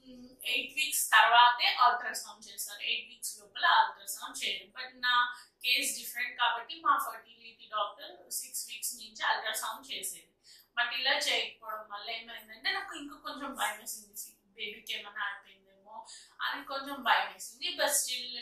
ఎయిట్ వీక్స్ తర్వాతే అల్ట్రాసౌండ్ చేస్తారు ఎయిట్ వీక్స్ లోపల అల్ట్రాసౌండ్ చేయరు బట్ నా కేస్ డిఫరెంట్ కాబట్టి మా ఫర్టిలిటీ డాక్టర్ సిక్స్ వీక్స్ నుంచి అల్ట్రాసౌండ్ చేసేది బట్ ఇలా చేయకపోవడం వల్ల ఏమైందంటే నాకు ఇంకా కొంచెం భయం వేసింది బేబీకి ఏమైనా అయిపోయిందేమో అని కొంచెం భయం వేసింది బట్ స్టిల్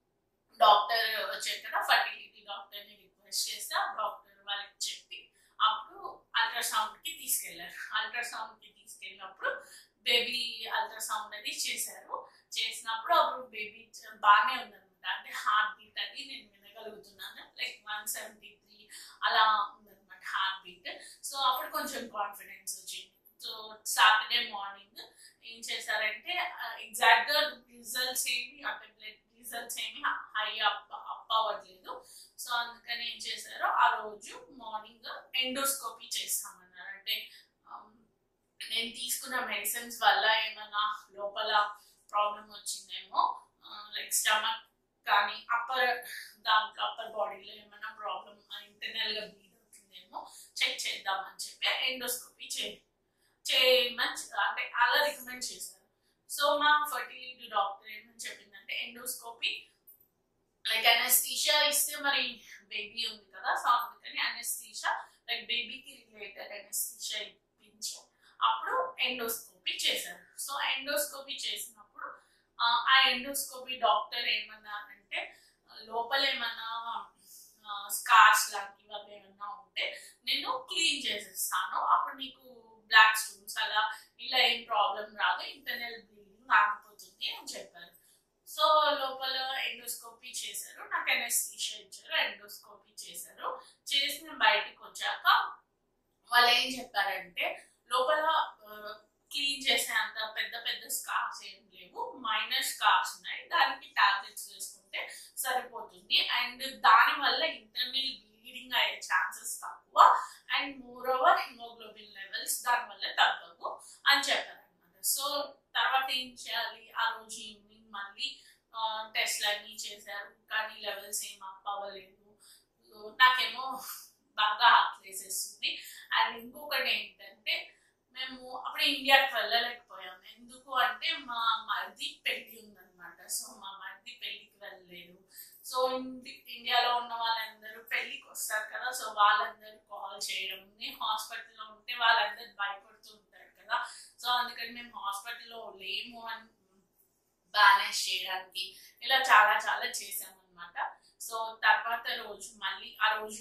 డాక్టర్ వచ్చారు కదా ఫర్టిలిటీ డాక్టర్ని రిక్వెస్ట్ చేస్తే ఆ డాక్టర్ వాళ్ళకి చెప్పి అప్పుడు అల్ట్రాసౌండ్ కి తీసుకెళ్లారు అల్ట్రాసౌండ్ కి తీసుకెళ్ళినప్పుడు బేబీ అల్ట్రాసౌండ్ అది చేశారు చేసినప్పుడు అప్పుడు బేబీ బాగానే ఉందన్నమాట అంటే హార్ట్ బీట్ అది నేను వినగలుగుతున్నాను లైక్ వన్ సెవెంటీ త్రీ అలా ఉందన్నమాట హార్ట్ బీట్ సో అప్పుడు కొంచెం కాన్ఫిడెన్స్ వచ్చింది సో సాటర్డే మార్నింగ్ ఏం చేశారంటే ఎగ్జాక్ట్ గా రిజల్ట్స్ ఏమి అంటే బ్లడ్ రిజల్ట్స్ ఏమి హై అప్ అప్ అవ్వట్లేదు సో అందుకని ఏం చేశారో ఆ రోజు మార్నింగ్ ఎండోస్కోపీ చేస్తామన్నారు అంటే um, నేను తీసుకున్న మెడిసిన్స్ వల్ల ఏమైనా లోపల ప్రాబ్లం వచ్చిందేమో లైక్ స్టమక్ కానీ అప్పర్ దాంట్లో అప్పర్ బాడీలో ఏమైనా ప్రాబ్లం ఇంటర్నల్ గా బ్లీడ్ అవుతుందేమో చెక్ చేద్దామని చెప్పి ఎండోస్కోపీ చే చేయమని చె- అంటే అలా రికమెండ్ చేశారు సో మా ఫర్టిలిటీ డాక్టర్ ఏమని చెప్పిందంటే ఎండోస్కోపీ లైక్ అనెస్థీషియా ఇస్తే మరి బేబీ ఉంది కదా సో అందుకని అనెస్థీషియా లైక్ బేబీకి రిలేటెడ్ అనెస్థీషియా ఇప్పించి అప్పుడు ఎండోస్కోపీ చేశారు సో ఎండోస్కోపీ చేసినప్పుడు ఆ, ఆ ఎండోస్కోపీ డాక్టర్ ఏమన్నారంటే లోపల ఏమన్నా స్కార్స్ లాంటివి అవి ఏమన్నా ఉంటే నేను క్లీన్ చేసేస్తాను అప్పుడు నీకు బ్లాక్ స్టోన్స్ అలా ఇలా ఏం వాళ్ళు ఏం చెప్పారంటే లోపల క్లీన్ చేసే అంత పెద్ద పెద్ద స్కార్స్ ఏం లేవు మైనర్ స్కార్స్ ఉన్నాయి దానికి టాబ్లెట్స్ వేసుకుంటే సరిపోతుంది అండ్ దాని వల్ల ఇంటర్నల్ బ్లీడింగ్ అయ్యే ఛాన్సెస్ తక్కువ and moreover haemoglobin levels దాని వల్ల తగ్గవు అని చెప్పారు అనమాట సో తర్వాత ఏం చేయాలి ఆ రోజు ఈవినింగ్ మళ్ళీ టెస్ట్లు అన్నీ చేశారు కానీ లెవెల్స్ ఏం అప్ అవ్వలేదు నాకేమో బాగా ఆకలేసేస్తుంది అండ్ ఇంకొకటి ఏంటంటే మేము అప్పుడు ఇండియాకి వెళ్ళలేకపోయాము ఎందుకు అంటే మా మరిది పెళ్లి ఉందన్నమాట సో మా మరిది పెళ్లికి వెళ్ళలేదు సో ఇండియాలో ఉన్న వాళ్ళందరూ పెళ్లికి వస్తారు కదా సో వాళ్ళందరూ కాల్ చేయడం నేను హాస్పిటల్లో ఉంటే వాళ్ళందరూ భయపడుతూ ఉంటారు కదా సో అందుకని మేము హాస్పిటల్లో లేము అని బ్యాలెన్స్ చేయడానికి ఇలా చాలా చాలా చేసామన్నమాట సో తర్వాత రోజు మళ్ళీ ఆ రోజు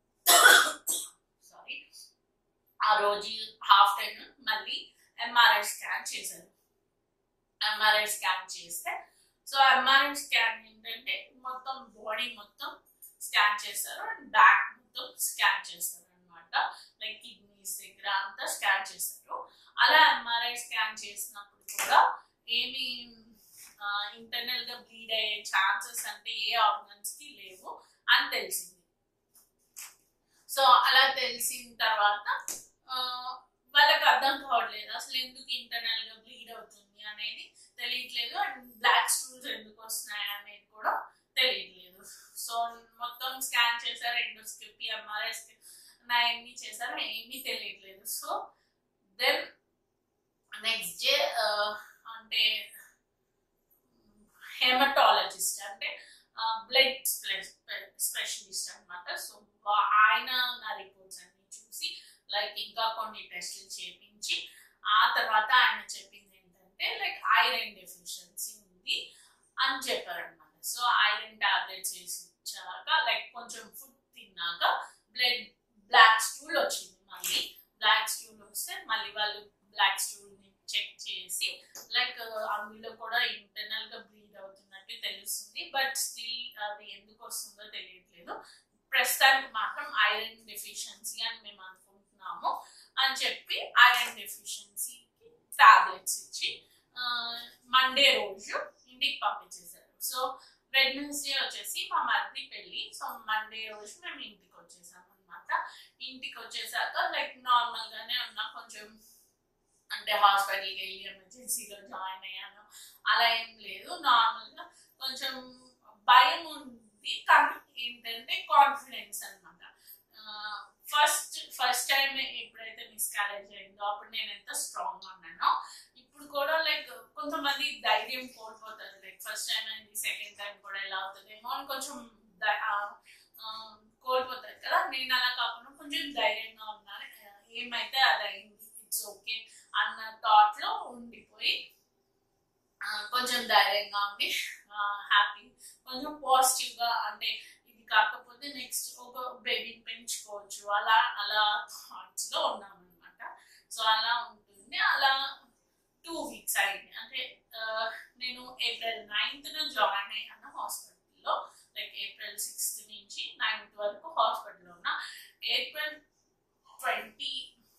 సారీ ఆ రోజు హాఫ్ టైం మళ్ళీ ఎంఆర్ఐ స్కాన్ చేశారు ఎంఆర్ఐ స్కాన్ చేస్తే సో ఎంఆర్ఐ స్కాన్ ఏంటంటే మొత్తం బాడీ మొత్తం స్కాన్ చేస్తారు అండ్ బ్యాక్ మొత్తం స్కాన్ చేస్తారు అనమాట లైక్ కిడ్నీస్ దగ్గర అంతా స్కాన్ చేస్తారు అలా ఎంఆర్ఐ స్కాన్ చేసినప్పుడు కూడా ఏమి ఇంటర్నల్ గా బ్లీడ్ అయ్యే ఛాన్సెస్ అంటే ఏ ఆర్గన్స్ కి లేవు అని తెలిసింది సో అలా తెలిసిన తర్వాత వాళ్ళకి అర్థం కావట్లేదు అసలు ఎందుకు ఇంటర్నల్ గా బ్లీడ్ అవుతుంది అనేది తెలియట్లేదు అండ్ బ్లాక్ స్టూల్స్ ఎందుకు వస్తున్నాయి అనేది కూడా తెలియట్లేదు సో మొత్తం స్కాన్ చేశారు ఎండోస్కోపీ ఎంఆర్ఐ అన్ని చేశారు ఏమీ తెలియట్లేదు సో దెన్ నెక్స్ట్ డే అంటే హెమటాలజిస్ట్ అంటే బ్లడ్ స్పెషలిస్ట్ అనమాట సో ఆయన నా రిపోర్ట్స్ అన్ని చూసి లైక్ ఇంకా కొన్ని టెస్టులు చేపించి ఆ తర్వాత ఆయన చెప్పింది ఏంటంటే లైక్ ఐరన్ డెఫిషియన్సీ ఉంది అని చెప్పారనమాట సో ఐరన్ టాబ్లెట్స్ వేసి ఇచ్చాక లైక్ కొంచెం ఫుడ్ తిన్నాక బ్లడ్ బ్లాక్ స్టూల్ వచ్చింది మళ్ళీ బ్లాక్ స్టూల్ వస్తే మళ్ళీ వాళ్ళు బ్లాక్ స్టూల్ ని చెక్ చేసి లైక్ అందులో కూడా ఇంటర్నల్ గా బ్లీడ్ అవుతున్నట్టు తెలుస్తుంది బట్ స్టిల్ అది ఎందుకు వస్తుందో తెలియట్లేదు ప్రస్తుతానికి మాత్రం ఐరన్ డెఫిషియన్సీ అని మేము అనుకుంటున్నాము అని చెప్పి ఐరన్ డెఫిషియన్సీకి టాబ్లెట్స్ ఇచ్చి మండే రోజు ఇంటికి పంపించేశారు సో వెడ్నెస్డే వచ్చేసి మా మరిది పెళ్ళి సో మండే రోజు మేము ఇంటికి వచ్చేసాం అనమాట ఇంటికి వచ్చేసాక లైక్ నార్మల్ గానే ఉన్నా కొంచెం అంటే హాస్పిటల్కి వెళ్ళి ఎమర్జెన్సీలో జాయిన్ అయ్యాను అలా ఏం లేదు నార్మల్గా కొంచెం భయం ఉంది కానీ ఏంటంటే కాన్ఫిడెన్స్ అనమాట ఫస్ట్ ఫస్ట్ టైం ఎప్పుడైతే మిస్క్యారేజ్ అయిందో అప్పుడు నేను ఎంత స్ట్రాంగ్ ఉన్నానో ఇప్పుడు కూడా లైక్ కొంతమంది ధైర్యం కోల్పోతారు లైక్ ఫస్ట్ టైం అయింది సెకండ్ టైం కూడా ఎలా అవుతుందేమో అని కొంచెం కోల్పోతారు కదా నేను అలా కాకుండా కొంచెం ధైర్యంగా ఉన్నాను ఏమైతే అది అయింది ఇట్స్ ఓకే అన్న థాట్ లో ఉండిపోయి కొంచెం ధైర్యంగా ఉండి హ్యాపీ కొంచెం పాజిటివ్ గా అంటే ఇది కాకపోతే నెక్స్ట్ ఒక బేబీని పెంచుకోవచ్చు అలా అలా థాట్స్ లో ఉన్నాం అనమాట సో అలా ఉంటుంది అలా టూ వీక్స్ అయింది అంటే నేను ఏప్రిల్ నైన్త్ జాయిన్ అయ్యాను హాస్పిటల్లో లైక్ ఏప్రిల్ సిక్స్త్ నుంచి నైన్త్ వరకు హాస్పిటల్లో ఉన్నా April twenty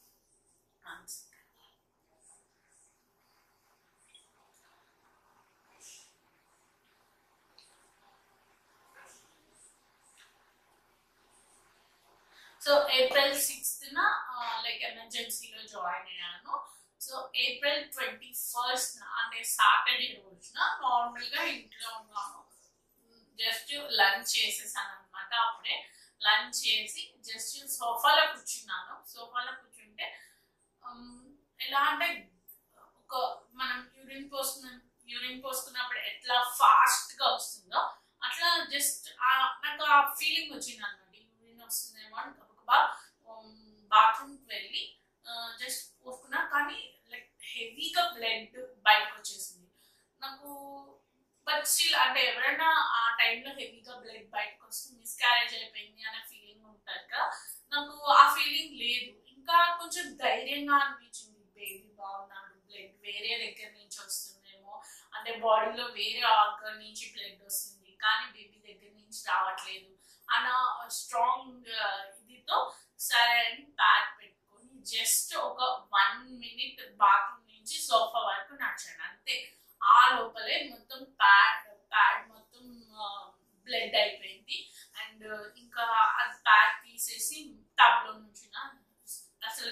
so April sixth like ఎమర్జెన్సీలో జాయిన్ అయ్యాను సో ఏప్రిల్ ట్వంటీ ఫస్ట్ అంటే సాటర్డే రోజున నార్మల్ గా ఇంట్లో ఉన్నాను జస్ట్ లంచ్ చేసేసాను అనమాట అప్పుడే లంచ్ చేసి జస్ట్ సోఫాలో కూర్చున్నాను సోఫాలో కూర్చుంటే ఎలా అంటే ఒక మనం యూరిన్ పోసుకున్న యూరిన్ పోసుకున్నప్పుడు ఎట్లా ఫాస్ట్ గా వస్తుందో అట్లా జస్ట్ నాకు ఆ ఫీలింగ్ వచ్చింది అనమాట యూరిన్ వస్తుందేమో అని గబగబా బాత్రూమ్కి వెళ్ళి జస్ట్ పోసుకున్నా కానీ లైక్ హెవీగా బ్లడ్ బయటకు వచ్చేసింది నాకు బట్ స్టిల్ అంటే ఎవరైనా ఆ టైంలో హెవీగా బ్లడ్ బయటకు వస్తుంది మిస్క్యారేజ్ అయిపోయింది అనే ఫీలింగ్ ఉంటుంది కదా నాకు ఆ ఫీలింగ్ లేదు ఇంకా కొంచెం ధైర్యంగా అనిపించింది బేబీ బాగున్నాడు బ్లడ్ వేరే దగ్గర నుంచి వస్తుందేమో అంటే బాడీలో వేరే ఆర్గన్ నుంచి బ్లడ్ వస్తుంది కానీ బేబీ దగ్గర నుంచి రావట్లేదు అన్న స్ట్రాంగ్ ఇదితో సరే అని ప్యాడ్ పెట్టుకొని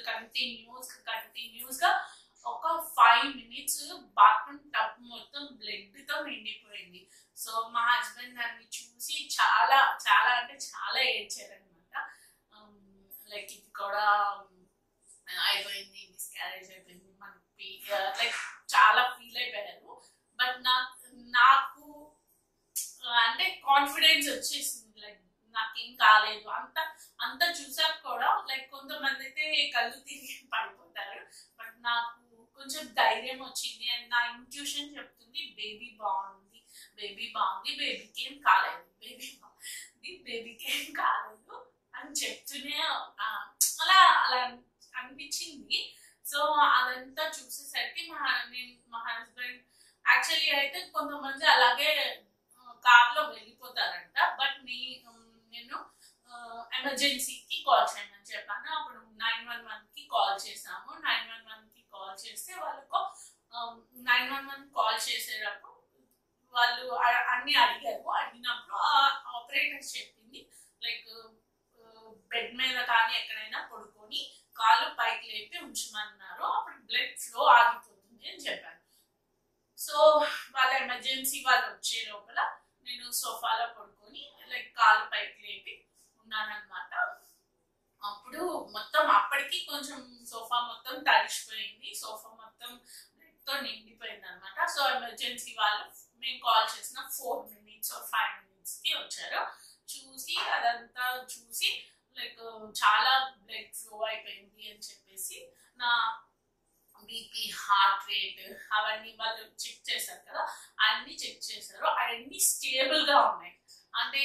కంటిన్యూస్ కంటిన్యూస్ గా ఒక ఫైవ్ మినిట్స్ బాత్రూమ్ టబ్ మొత్తం బ్లడ్ తో నిండిపోయింది సో మా హస్బెండ్ దాన్ని చూసి చాలా చాలా అంటే చాలా ఏడ్చారనమాట లైక్ ఇది కూడా అయిపోయింది మిస్క్యారేజ్ అయిపోయింది మనకి లైక్ చాలా ఫీల్ అయిపోయారు బట్ నాకు నాకు అంటే కాన్ఫిడెన్స్ వచ్చేసింది లైక్ నాకేం కాలేదు అంత అంత చూసాక కూడా లైక్ కొంతమంది అయితే కళ్ళు తిరిగి పడిపోతారు బట్ నాకు కొంచెం ధైర్యం వచ్చింది అండ్ నా ఇంట్యూషన్ చెప్తుంది బేబీ బాగుంది బేబీ బాగుంది బేబీకి ఏం కాలేదు బేబీ బాగుంది బేబీకి ఏం కాలేదు అని చెప్తూనే అలా అలా అనిపించింది సో అదంతా చూసేసరికి మా నేను మా హస్బెండ్ యాక్చువల్లీ అయితే కొంతమంది అలాగే కార్లో వెళ్ళిపోతారంట బట్ నీ నేను ఎమర్జెన్సీకి కాల్ చేయమని చెప్పాను అప్పుడు నైన్ వన్ వన్కి కాల్ చేసాము నైన్ వన్ వన్కి కాల్ చేస్తే వాళ్ళకు నైన్ వన్ వన్ కాల్ చేసేటప్పుడు వాళ్ళు అన్ని అడిగారు అడిగినప్పుడు ఆపరేటర్ చెప్పింది లైక్ బెడ్ మీద కానీ ఎక్కడైనా పడుకొని కాళ్ళు పైకి లేపి ఉంచమన్నారు అప్పుడు బ్లడ్ ఫ్లో ఆగిపోతుంది అని చెప్పాను సో వాళ్ళ ఎమర్జెన్సీ వాళ్ళు వచ్చే లోపల నేను సోఫాలో పడుకొని లైక్ కాలు పైకి లేపి ఉన్నానన్నమాట అప్పుడు మొత్తం అప్పటికి కొంచెం సోఫా మొత్తం తడిచిపోయింది సోఫా మొత్తం తో నిండిపోయింది అనమాట సో ఎమర్జెన్సీ వాళ్ళు మేము కాల్ చేసిన ఫోర్ మినిట్స్ ఫైవ్ మినిట్స్ కి వచ్చారు చూసి అదంతా చూసి లైక్ చాలా బ్లడ్ ఫ్లో అయిపోయింది అని చెప్పేసి నా బీపీ హార్ట్ రేట్ అవన్నీ వాళ్ళు చెక్ చేశారు కదా అన్ని చెక్ చేశారు అవన్నీ స్టేబుల్ గా ఉన్నాయి అంటే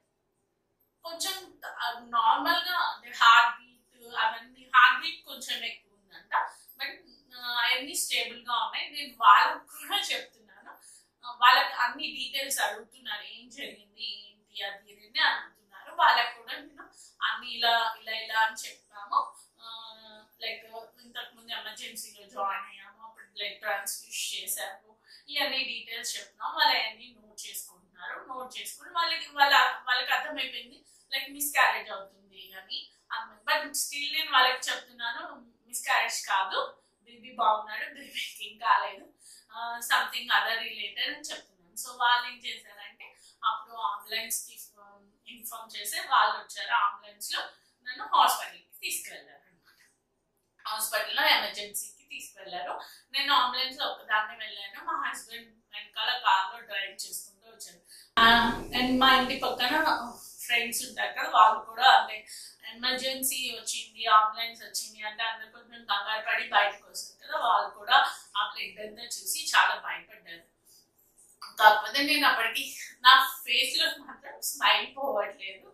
కొంచెం నార్మల్ గా అంటే హార్ట్ బీట్ అవన్నీ హార్ట్ బీట్ కొంచెం ఎక్కువ ఉందంట బట్ అవన్నీ స్టేబుల్ గా ఉన్నాయి నేను వాళ్ళకి కూడా చెప్తున్నాను వాళ్ళకి అన్ని డీటెయిల్స్ అడుగుతున్నారు ఏం జరిగింది ఏంటి అది ఇది అడుగుతున్నారు వాళ్ళకి కూడా నేను అన్ని ఇలా ఇలా ఇలా అని చెప్పాము లైక్ ఇంతకు ముందు ఎమర్జెన్సీలో జాయిన్ అయ్యాము అప్పుడు బ్లడ్ ట్రాన్స్ఫ్యూజ్ చేశాము ఇవన్నీ డీటెయిల్స్ చెప్తున్నాం వాళ్ళు అవన్నీ నోట్ చేసుకుంటున్నారు నోట్ చేసుకుని వాళ్ళకి వాళ్ళ వాళ్ళకి అర్థమైపోయింది లైక్ మిస్ క్యారేజ్ అవుతుంది అని బట్ స్టిల్ నేను వాళ్ళకి చెప్తున్నాను మిస్ క్యారేజ్ కాదు బేబీ బాగున్నాడు బేబీకి ఏం కాలేదు సంథింగ్ అదర్ రిలేటెడ్ అని చెప్తున్నాను సో వాళ్ళు ఏం చేశారంటే అప్పుడు అంబులెన్స్ కి ఇన్ఫార్మ్ చేసి వాళ్ళు వచ్చారు అంబులెన్స్ లో నన్ను హాస్పిటల్కి తీసుకెళ్లారు అనమాట హాస్పిటల్లో ఎమర్జెన్సీకి తీసుకెళ్లారు నేను అంబులెన్స్ లో ఒకదాన్ని వెళ్ళాను మా హస్బెండ్ వెనకాల కార్లో డ్రైవ్ చేసుకుంటూ వచ్చారు అండ్ మా ఇంటి పక్కన ఫ్రెండ్స్ ఉంటారు కదా వాళ్ళు కూడా అంటే ఎమర్జెన్సీ వచ్చింది అంబులెన్స్ వచ్చింది అంటే అందరు కొంచెం కంగారు పడి బయటకు వస్తారు కదా వాళ్ళు కూడా ఆ బ్లడ్ అంతా చూసి చాలా భయపడ్డారు కాకపోతే నేను అప్పటికి నా ఫేస్ లో మాత్రం స్మైల్ పోవట్లేదు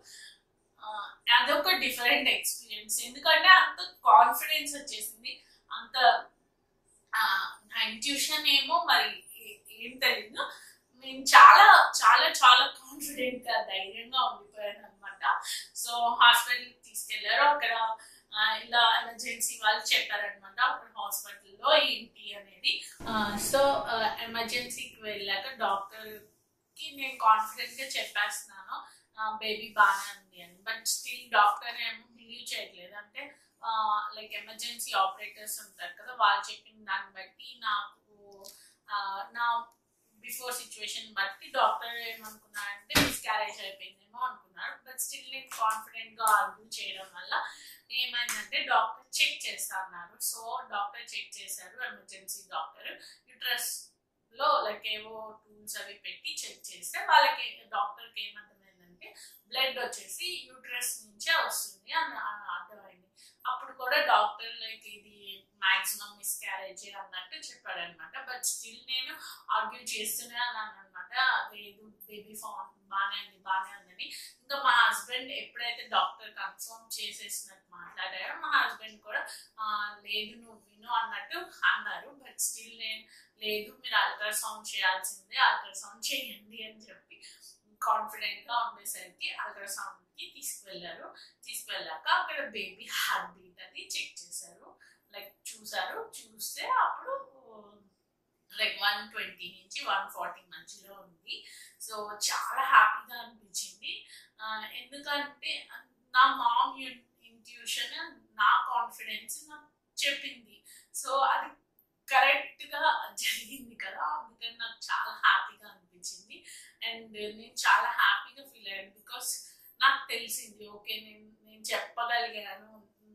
అదొక డిఫరెంట్ ఎక్స్పీరియన్స్ ఎందుకంటే అంత కాన్ఫిడెన్స్ వచ్చేసింది అంత నా ఇంట్యూషన్ ఏమో మరి ఏం తెలియదు నేను చాలా చాలా చాలా కాన్ఫిడెంట్ గా ధైర్యంగా ఉండిపోయాను అనమాట సో హాస్పిటల్ తీసుకెళ్లారు అక్కడ ఇలా ఎమర్జెన్సీ వాళ్ళు చెప్పారనమాట అక్కడ హాస్పిటల్లో ఏంటి అనేది సో ఎమర్జెన్సీకి వెళ్ళాక డాక్టర్ కి నేను కాన్ఫిడెంట్ గా చెప్పేస్తున్నాను బేబీ బాగానే ఉంది అని బట్ స్టిల్ డాక్టర్ ఏమో బిలీవ్ చేయట్లేదు అంటే లైక్ ఎమర్జెన్సీ ఆపరేటర్స్ ఉంటారు కదా వాళ్ళు చెప్పిన దాన్ని బట్టి నాకు నా బిఫోర్ సిచ్యువేషన్ బట్టి డాక్టర్ ఏమనుకున్నారంటే మిస్క్యారేజ్ అయిపోయిందేమో అనుకున్నారు బట్ స్టిల్ నేను కాన్ఫిడెంట్ గా ఆర్గ్యూ చేయడం వల్ల ఏమైందంటే డాక్టర్ చెక్ చేస్తా అన్నారు సో డాక్టర్ చెక్ చేశారు ఎమర్జెన్సీ డాక్టర్ యూట్రస్ లో లైక్ ఏవో టూల్స్ అవి పెట్టి చెక్ చేస్తే వాళ్ళకి డాక్టర్కి ఏమర్థమైందంటే బ్లడ్ వచ్చేసి యూట్రస్ నుంచే వస్తుంది అని అర్థమైంది అప్పుడు కూడా డాక్టర్ లైక్ ఇది మాక్సిమం మిస్క్యారేజ్ అన్నట్టు చెప్పాడు అనమాట బట్ స్టిల్ నేను ఆర్గ్యూ చేస్తూనే అన్నాను అనమాట లేదు బేబీ ఫామ్ బాగానే ఉంది బాగానే ఉందని ఇంకా మా హస్బెండ్ ఎప్పుడైతే డాక్టర్ కన్ఫర్మ్ చేసేసినట్టు మాట్లాడారో మా హస్బెండ్ కూడా లేదు నువ్వు విను అన్నట్టు అన్నారు బట్ స్టిల్ నేను లేదు మీరు అల్ట్రాసౌండ్ చేయాల్సిందే అల్ట్రాసౌండ్ చేయండి అని చెప్పి కాన్ఫిడెంట్ గా ఉండేసరికి అల్ట్రాసౌండ్ కి తీసుకువెళ్ళారు తీసుకువెళ్ళాక అక్కడ బేబీ హార్ట్ బీట్ అది చెక్ చేశారు లైక్ చూసారు చూస్తే అప్పుడు లైక్ వన్ ట్వంటీ నుంచి వన్ ఫార్టీ మధ్యలో ఉంది సో చాలా హ్యాపీగా అనిపించింది ఎందుకంటే నా మామ్ ఇంట్యూషన్ నా కాన్ఫిడెన్స్ కాన్ఫిడెన్స్ నాకు చెప్పింది సో అది కరెక్ట్ గా జరిగింది కదా అందుకని నాకు చాలా హ్యాపీగా అనిపించింది అండ్ నేను చాలా హ్యాపీగా ఫీల్ అయ్యాను బికాస్ నాకు తెలిసింది ఓకే నేను నేను చెప్పగలిగాను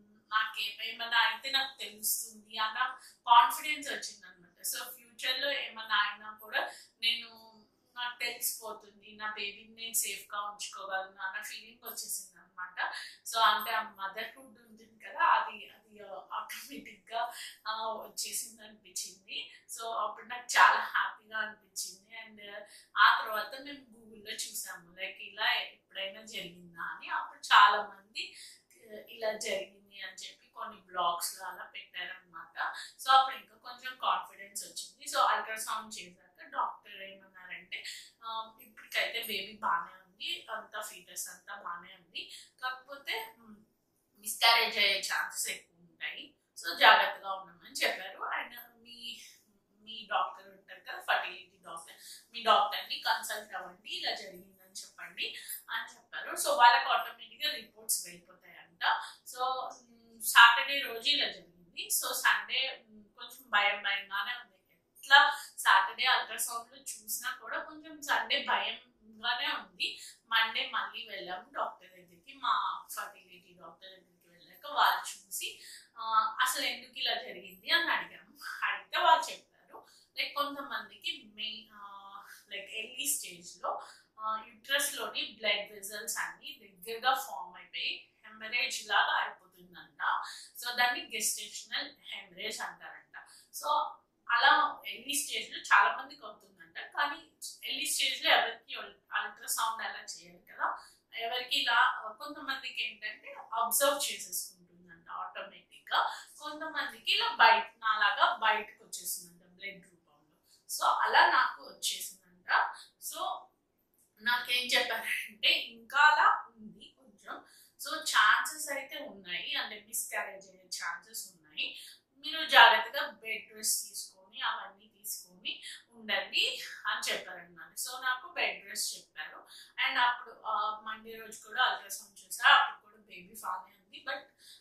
నాకేమైనా అయితే నాకు తెలుస్తుంది అన్న కాన్ఫిడెన్స్ వచ్చింది అనమాట సో ఫ్యూచర్ లో ఏమైనా అయినా కూడా నేను నాకు తెలిసిపోతుంది నా బేబీని నేను సేఫ్ గా ఉంచుకోగలను అన్న ఫీలింగ్ వచ్చేసింది అనమాట సో అంటే ఆ మదర్హుడ్ ఉంటుంది కదా అది అది ఆటోమేటిక్ గా ఆ, వచ్చేసింది అనిపించింది సో అప్పుడు నాకు చాలా హ్యాపీగా అనిపించింది అండ్ ఆ తర్వాత మేము గూగుల్లో చూసాము లైక్ ఇలా ఎప్పుడైనా జరిగిందా అని అప్పుడు చాలా మంది ఆ, ఇలా జరిగింది అని చెప్పి కొన్ని బ్లాగ్స్ లో అలా పెట్టారనమాట సో అప్పుడు ఇంకా కొంచెం కాన్ఫిడెన్స్ వచ్చింది సో అల్ట్రాసౌండ్ చేశాక డాక్టర్ ఏమన్నారంటే ఆ, ఇప్పటికైతే బేబీ బాగానే ఉంది అంతా ఫీటస్ అంతా బాగానే ఉంది కాకపోతే మిస్కారేజ్ అయ్యే ఛాన్సెస్ ఎక్కువ ఉంటాయి సో జాగ్రత్తగా ఉండమని చెప్పారు అండ్ మీ మీ డాక్టర్ ఉంటారు కదా ఫర్టిలిటీ డాక్టర్ మీ డాక్టర్ని కన్సల్ట్ అవ్వండి ఇలా జరిగిందని చెప్పండి అని చెప్పారు సో వాళ్ళకి ఆటోమేటిక్గా రిపోర్ట్స్ వెళ్ళిపోతాయంట సో సాటర్డే రోజు ఇలా జరిగింది సో సండే కొంచెం భయం భయంగానే ఉంది ఎట్లా సాటర్డే అల్ట్రాసౌండ్ లో చూసినా కూడా కొంచెం సండే భయంగానే ఉంది మండే మళ్ళీ వెళ్ళాము డాక్టర్ దగ్గరికి మా ఫర్టిలిటీ డాక్టర్ దగ్గరికి వెళ్ళాక వాళ్ళు చూసి ఆ, అసలు ఎందుకు ఇలా జరిగింది అని అడిగాము అడిగితే వాళ్ళు చెప్పారు లైక్ కొంతమందికి మెయిన్ లైక్ ఎర్లీ స్టేజ్ లో యుట్రస్ లోని బ్లడ్ వెజల్స్ అన్ని దగ్గరగా ఫామ్ అయిపోయి హెమరేజ్ లాగా అయిపోతుందంట సో దాన్ని గెస్టేషనల్ హెమరేజ్ అంటారంట సో అలా ఎర్లీ స్టేజ్ లో చాలా మందికి అవుతుందంట కానీ ఎర్లీ స్టేజ్ లో ఎవరికి అల్ట్రాసౌండ్ అలా చేయరు కదా ఎవరికి ఇలా కొంతమందికి ఏంటంటే అబ్జర్వ్ చేసేసుకుంటుందంట ఆటోమేటిక్ గా కొంతమందికి ఇలా బయట నాలాగా బయటకు వచ్చేసిందంట బ్లడ్ రూపంలో సో అలా నాకు వచ్చేసిందంట సో నాకేం చెప్పారంటే ఇంకా అలా ఉంది కొంచెం సో ఛాన్సెస్ అయితే ఉన్నాయి అంటే మిస్క్యారేజ్ అయ్యే ఛాన్సెస్ ఉన్నాయి మీరు జాగ్రత్తగా బెడ్ రెస్ట్ తీసుకొని అవన్నీ తీసుకొని ఉండండి అని చెప్పారన్నమాట సో నాకు బెడ్ రెస్ట్ చెప్పారు అండ్ అప్పుడు మండే రోజు కూడా అల్ట్రాసౌండ్ చేశారు అప్పుడు కూడా బేబీ బాగానే ఉంది బట్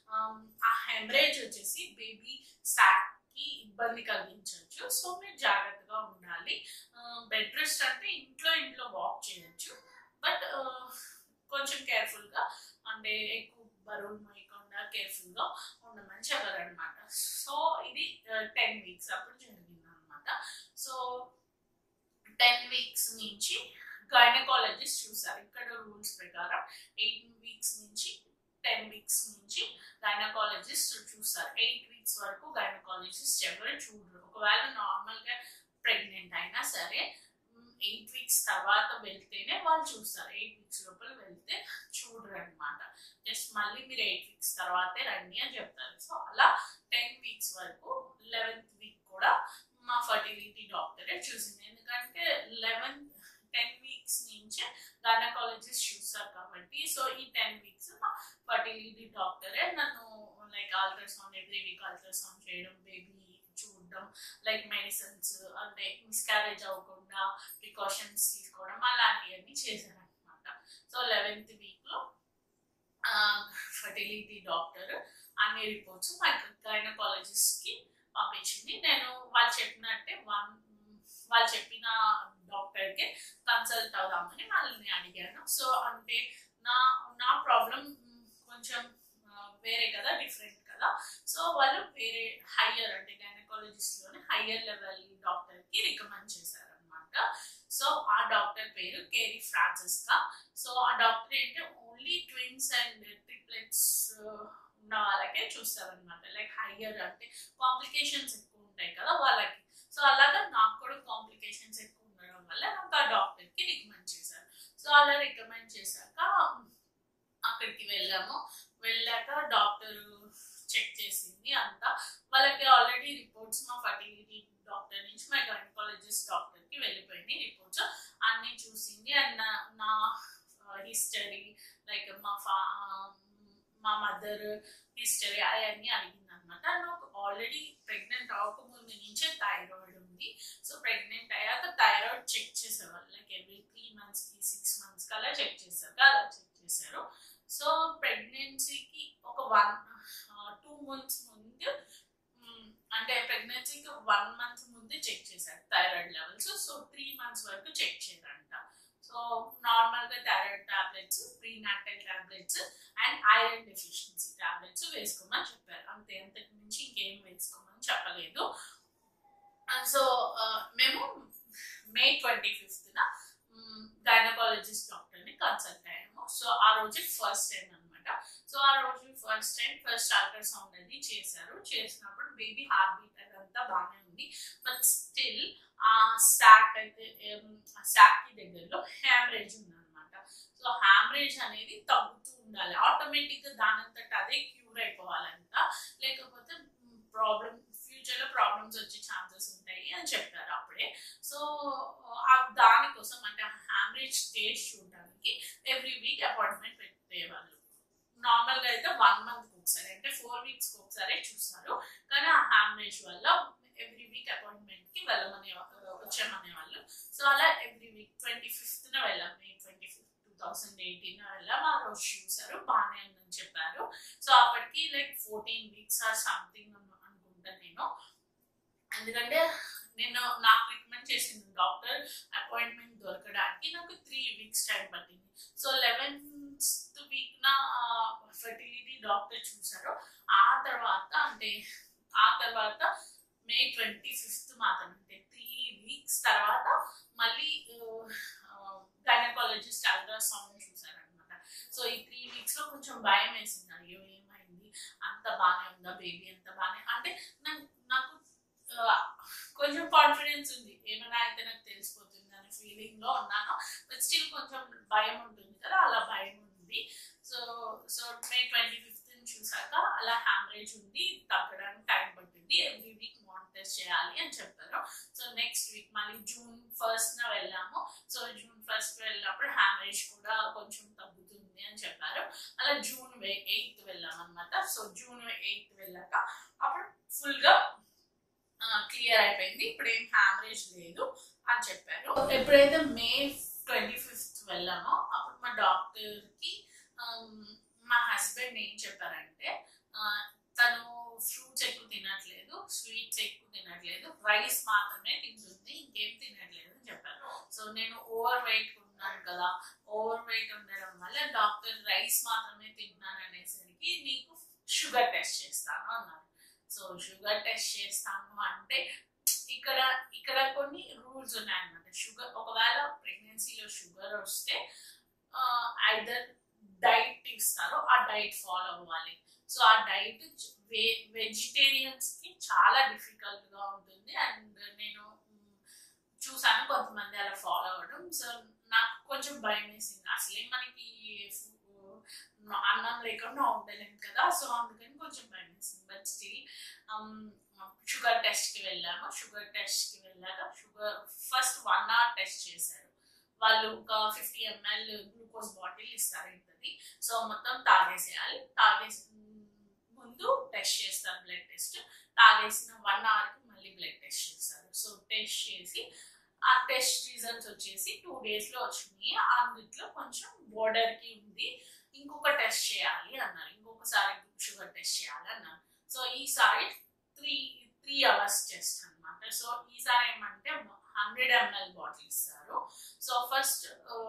ఆ హెమరేజ్ వచ్చేసి బేబీ సాక్ కి ఇబ్బంది కలిగించవచ్చు సో మీరు జాగ్రత్తగా ఉండాలి బెడ్ రెస్ట్ అంటే ఇంట్లో ఇంట్లో వాక్ చేయొచ్చు బట్ కొంచెం కేర్ఫుల్ గా అంటే ఎక్కువ బరువు మోయకుండా కేర్ఫుల్ గా ఉండమని చెప్పారు అనమాట సో ఇది టెన్ వీక్స్ అప్పుడు జరిగింది అనమాట సో టెన్ వీక్స్ నుంచి గైనకాలజిస్ట్ చూసారు ఇక్కడ రూల్స్ ప్రకారం ఎయిట్ వీక్స్ నుంచి టెన్ వీక్స్ నుంచి గైనకాలజిస్ట్ చూస్తారు ఎయిట్ వీక్స్ వరకు గైనకాలజిస్ట్ ఎవరు చూడరు ఒకవేళ నార్మల్ గా ప్రెగ్నెంట్ అయినా సరే ఎయిట్ వీక్స్ తర్వాత వెళ్తేనే వాళ్ళు చూస్తారు ఎయిట్ వీక్స్ లోపల వెళ్తే చూడరు అనమాట జస్ట్ మళ్ళీ మీరు ఎయిట్ వీక్స్ తర్వాతే రండి అని చెప్తారు సో అలా టెన్ వీక్స్ వరకు లెవెన్త్ వీక్ కూడా మా ఫర్టిలిటీ డాక్టరే చూసింది ఎందుకంటే లెవెన్త్ టెన్ వీక్స్ నుంచే గైనకాలజిస్ట్ చూస్తారు కాబట్టి సో ఈ టెన్ వీక్స్ మా ఫర్టిలిటీ డాక్టరే నన్ను like ultrasound every week ultrasound చేయడం బేబీ చూడడం లైక్ మెడిసిన్స్ అంటే మిస్క్యారేజ్ అవ్వకుండా ప్రికాషన్స్ తీసుకోవడం అలాంటివన్నీ చేశారనమాట సో లెవెన్త్ వీక్లో ఫర్టిలిటీ డాక్టర్ అన్ని రిపోర్ట్స్ మా గైనకాలజిస్ట్కి పంపించింది నేను వాళ్ళు చెప్పినట్టే వన్ వాళ్ళు చెప్పిన డాక్టర్కి కన్సల్ట్ అవుదామని వాళ్ళని అడిగాను సో అంటే నా నా ప్రాబ్లం కొంచెం వేరే కదా డిఫరెంట్ కదా సో వాళ్ళు వేరే హయ్యర్ అంటే గైనకాలజిస్ట్ లోనే హయ్యర్ లెవెల్ డాక్టర్ కి రికమెండ్ చేశారు అనమాట సో ఆ డాక్టర్ పేరు కేరీ ఫ్రాన్సిస్కా సో ఆ డాక్టర్ ఏంటంటే ఓన్లీ ట్విన్స్ అండ్ ట్రిప్లెట్స్ ఉన్న వాళ్ళకే చూస్తారనమాట లైక్ హయ్యర్ అంటే కాంప్లికేషన్స్ ఎక్కువ ఉంటాయి కదా వాళ్ళకి సో అలాగా నాకు కూడా కాంప్లికేషన్స్ ఎక్కువ ఉండడం వల్ల నాకు ఆ డాక్టర్ కి రికమెండ్ చేశారు సో అలా రికమెండ్ చేశాక అక్కడికి వెళ్ళాము వెళ్ళాక డాక్టర్ చెక్ చేసింది అంతా వాళ్ళకి ఆల్రెడీ రిపోర్ట్స్ మా ఫర్టిలిటీ డాక్టర్ నుంచి మా గైనకాలజిస్ట్ డాక్టర్ కి వెళ్ళిపోయినాయి రిపోర్ట్స్ అన్ని చూసింది అండ్ నా నా హిస్టరీ లైక్ మా ఫా మా మదర్ హిస్టరీ అవన్నీ అడిగింది అనమాట నాకు ఆల్రెడీ ప్రెగ్నెంట్ అవ్వకముందు నుంచే థైరాయిడ్ ఉంది సో ప్రెగ్నెంట్ అయ్యాక థైరాయిడ్ చెక్ చేసేవాళ్ళు లైక్ ఎవ్రీ త్రీ మంత్స్ కి సిక్స్ మంత్స్ కల్లా చెక్ చేశారు అలా చెక్ చేశారు సో ప్రెగ్నెన్సీకి ఒక వన్ టూ మంత్స్ ముందు మ్, అంటే ప్రెగ్నెన్సీకి వన్ మంత్ ముందు చెక్ చేశారు thyroid levels so three months వరకు చెక్ చేయరంట సో నార్మల్గా thyroid tablets prenatal tablets and iron deficiency tablets వేసుకోమని చెప్పారు అంతే అంతకు మించి ఇంకేం వేసుకోమని చెప్పలేదు సో మేము మే ట్వంటీ ఫిఫ్త్న గైనకాలజిస్ట్ డాక్టర్ని కన్సల్ట్ అయ్యాము సో ఆ రోజు ఫస్ట్ టైం అనమాట సో ఆ రోజు ఫస్ట్ టైం ఫస్ట్ అల్ట్రాసౌండ్ అది చేశారు చేసినప్పుడు బేబీ హార్ట్ బీట్ అదంతా బాగానే ఉంది బట్ స్టిల్ ఆ స్టాక్ అయితే స్టాక్ కి దగ్గరలో హ్యామరేజ్ ఉందన్నమాట సో హ్యామరేజ్ అనేది తగ్గుతూ ఉండాలి ఆటోమేటిక్ గా దానంతట అదే క్యూర్ అయిపోవాలంట లేకపోతే ప్రాబ్లం ఫ్యూచర్ లో ప్రాబ్లమ్స్ వచ్చే ఛాన్సెస్ ఉంటాయి అని చెప్పారు అప్పుడే సో ఆ దానికోసం అంటే హ్యామరేజ్ స్టేజ్ చూడడానికి ఎవ్రీ వీక్ అపాయింట్మెంట్ పెట్టేవాళ్ళు నార్మల్ గా అయితే వన్ మంత్ ఒకసారి అంటే ఫోర్ వీక్స్ ఒకసారి చూస్తారు కానీ ఆ హ్యామరేజ్ వల్ల ఎవ్రీ వీక్ అపాయింట్మెంట్ కి వెళ్ళమనే వచ్చామనే వాళ్ళు సో అలా ఎవ్రీ వీక్ ట్వంటీ ఫిఫ్త్ న వెళ్ళాం May twenty fifth two thousand eighteen వెళ్ళాం ఆ రోజు చూసారు బాగానే ఉందని చెప్పారు సో అప్పటికి like fourteen weeks or something అనుకుంటా నేను ఎందుకంటే నేను నాకు రికమెండ్ చేసిన డాక్టర్ అపాయింట్మెంట్ దొరకడానికి నాకు త్రీ వీక్స్ టైం పట్టింది సో లెవెన్త్ వీక్ నా ఫెర్టిలిటీ డాక్టర్ చూసారు ఆ తర్వాత అంటే ఆ తర్వాత మే ట్వంటీ ఫిఫ్త్ మాత్రం అంటే త్రీ వీక్స్ తర్వాత మళ్ళీ గైనకాలజిస్ట్ అల్ట్రాసౌండ్ చూసారనమాట సో ఈ త్రీ వీక్స్ లో కొంచెం భయం వేసింది అయ్యో ఏమైంది అంత బాగానే ఉందా బేబీ అంత బాగానే అంటే నాకు నాకు ఆ, కొంచెం కాన్ఫిడెన్స్ ఉంది ఏమైనా అయితే నాకు తెలిసిపోతుంది అనే ఫీలింగ్ లో ఉన్నాను బట్ స్టిల్ కొంచెం భయం ఉంటుంది కదా అలా భయం ఉంది so so May twenty fifth చూసాక అలా హ్యామరేజ్ ఉంది తగ్గడానికి టైం పట్టింది ఎవ్రీ వీక్ మానిటర్ చేయాలి అని చెప్పారు సో నెక్స్ట్ వీక్ మళ్ళీ జూన్ ఫస్ట్ న వెళ్ళాము సో జూన్ ఫస్ట్ వెళ్ళినప్పుడు హ్యామరేజ్ కూడా కొంచెం తగ్గుతుంది అని చెప్పారు అలా జూన్ ఎయిత్ వెళ్ళాం అనమాట సో జూన్ ఎయిత్ వెళ్ళాక అప్పుడు ఫుల్ గా క్లియర్ అయిపోయింది ఇప్పుడు ఏం హ్యామరేజ్ లేదు అని చెప్పారు ఎప్పుడైతే మే ట్వంటీ ఫిఫ్త్ వెళ్ళామో అప్పుడు మా డాక్టర్ కి మా హస్బెండ్ ఏం చెప్పారంటే ఆ, తను ఫ్రూట్స్ ఎక్కువ తినట్లేదు స్వీట్స్ ఎక్కువ తినట్లేదు రైస్ మాత్రమే తింటుంది ఇంకేం తినట్లేదు అని చెప్పారు సో నేను ఓవర్ వెయిట్ ఉన్నాను కదా ఓవర్ వెయిట్ ఉండడం వల్ల డాక్టర్ రైస్ మాత్రమే తింటున్నాను అనేసరికి నీకు షుగర్ టెస్ట్ చేస్తాను అన్నారు సో షుగర్ టెస్ట్ చేస్తాను అంటే ఇక్కడ ఇక్కడ కొన్ని రూల్స్ ఉన్నాయన్నమాట షుగర్ ఒకవేళ ప్రెగ్నెన్సీలో షుగర్ వస్తే ఐదర్ డైట్ ఇస్తారో ఆ డైట్ ఫాలో అవ్వాలి సో ఆ డైట్ వే వెజిటేరియన్స్ కి చాలా డిఫికల్ట్ గా ఉంటుంది అండ్ నేను మ్, చూసాను కొంతమంది అలా ఫాలో అవ్వడం సో నాకు కొంచెం భయం వేసింది అసలే మనకి ఫు- అన్నం లేకుండా ఉండలేము కదా సో అందుకని కొంచెం భయం వేసింది బట్ స్టిల్ షుగర్ టెస్ట్ కి వెళ్ళాము షుగర్ టెస్ట్ కి వెళ్ళాక sugar first one hour test చేశారు వాళ్ళు ఒక ఫిఫ్టీ ఎంఎల్ గ్లూకోజ్ బాటిల్ ఇస్తారు ఇంతది సో మొత్తం తాగేసేయాలి తాగేసి ముందు టెస్ట్ చేస్తారు బ్లడ్ టెస్ట్ తాగేసిన వన్ అవర్కి మళ్ళీ బ్లడ్ టెస్ట్ చేస్తారు సో టెస్ట్ చేసి ఆ టెస్ట్ రిజల్ట్స్ వచ్చేసి టూ డేస్లో వచ్చినాయి అందుట్లో కొంచెం బోర్డర్కి ఉంది ఇంకొక టెస్ట్ చేయాలి అన్నారు ఇంకొకసారి షుగర్ టెస్ట్ చేయాలి అన్నారు సో ఈసారి త్రీ త్రీ అవర్స్ టెస్ట్ అన్నమాట సో ఈసారి ఏమంటే హండ్రెడ్ ఎంఎల్ బాటిల్ ఇస్తారు సో ఫస్ట్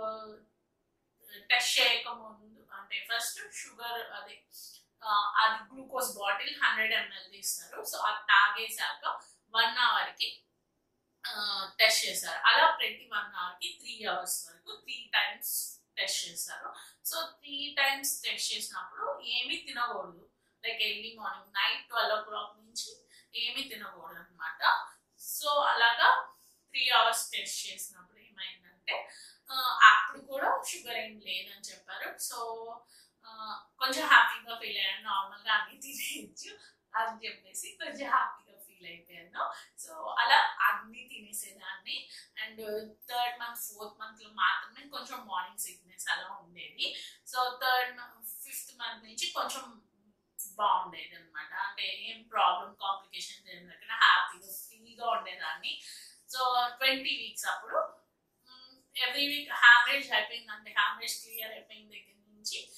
టెస్ట్ చేయక ముందు అంటే ఫస్ట్ షుగర్ అదే ఆ, అది గ్లూకోజ్ బాటిల్ హండ్రెడ్ ఎంఎల్ ఇస్తారు సో అది తాగేశాక వన్ అవర్కి టెస్ట్ చేస్తారు అలా ప్రతి వన్ అవర్కి త్రీ అవర్స్ వరకు త్రీ టైమ్స్ టెస్ట్ చేస్తారు సో త్రీ టైమ్స్ టెస్ట్ చేసినప్పుడు ఏమీ తినకూడదు like early morning night twelve o'clock నుంచి ఏమీ తినకూడదు అనమాట సో అలాగా త్రీ అవర్స్ టెస్ట్ చేసినప్పుడు ఏమైందంటే ఆ, అప్పుడు కూడా షుగర్ ఏం లేదని చెప్పారు సో ఆ, కొంచెం హ్యాపీగా ఫీల్ అయ్యాను నార్మల్గా అన్ని తినేయచ్చు అని చెప్పేసి కొంచెం హ్యాపీగా ఫీల్ అయిపోయాను సో అలా అన్ని తినేసేదాన్ని and third month fourth month లో మాత్రమే కొంచెం మార్నింగ్ సిక్నెస్ అలా ఉండేది సో థర్డ్ ఫిఫ్త్ మంత్ నుంచి కొంచెం బాగుండేది అనమాట అంటే ఏం ప్రాబ్లం కాంప్లికేషన్స్ ఏం లేకుండా హ్యాపీగా ఫ్రీగా ఉండేదాన్ని సో ట్వంటీ వీక్స్ అప్పుడు ఎవ్రీ వీక్ హ్యామరేజ్ అయిపోయింది అంటే హ్యామరేజ్ క్లియర్ అయిపోయిన దగ్గర నుంచి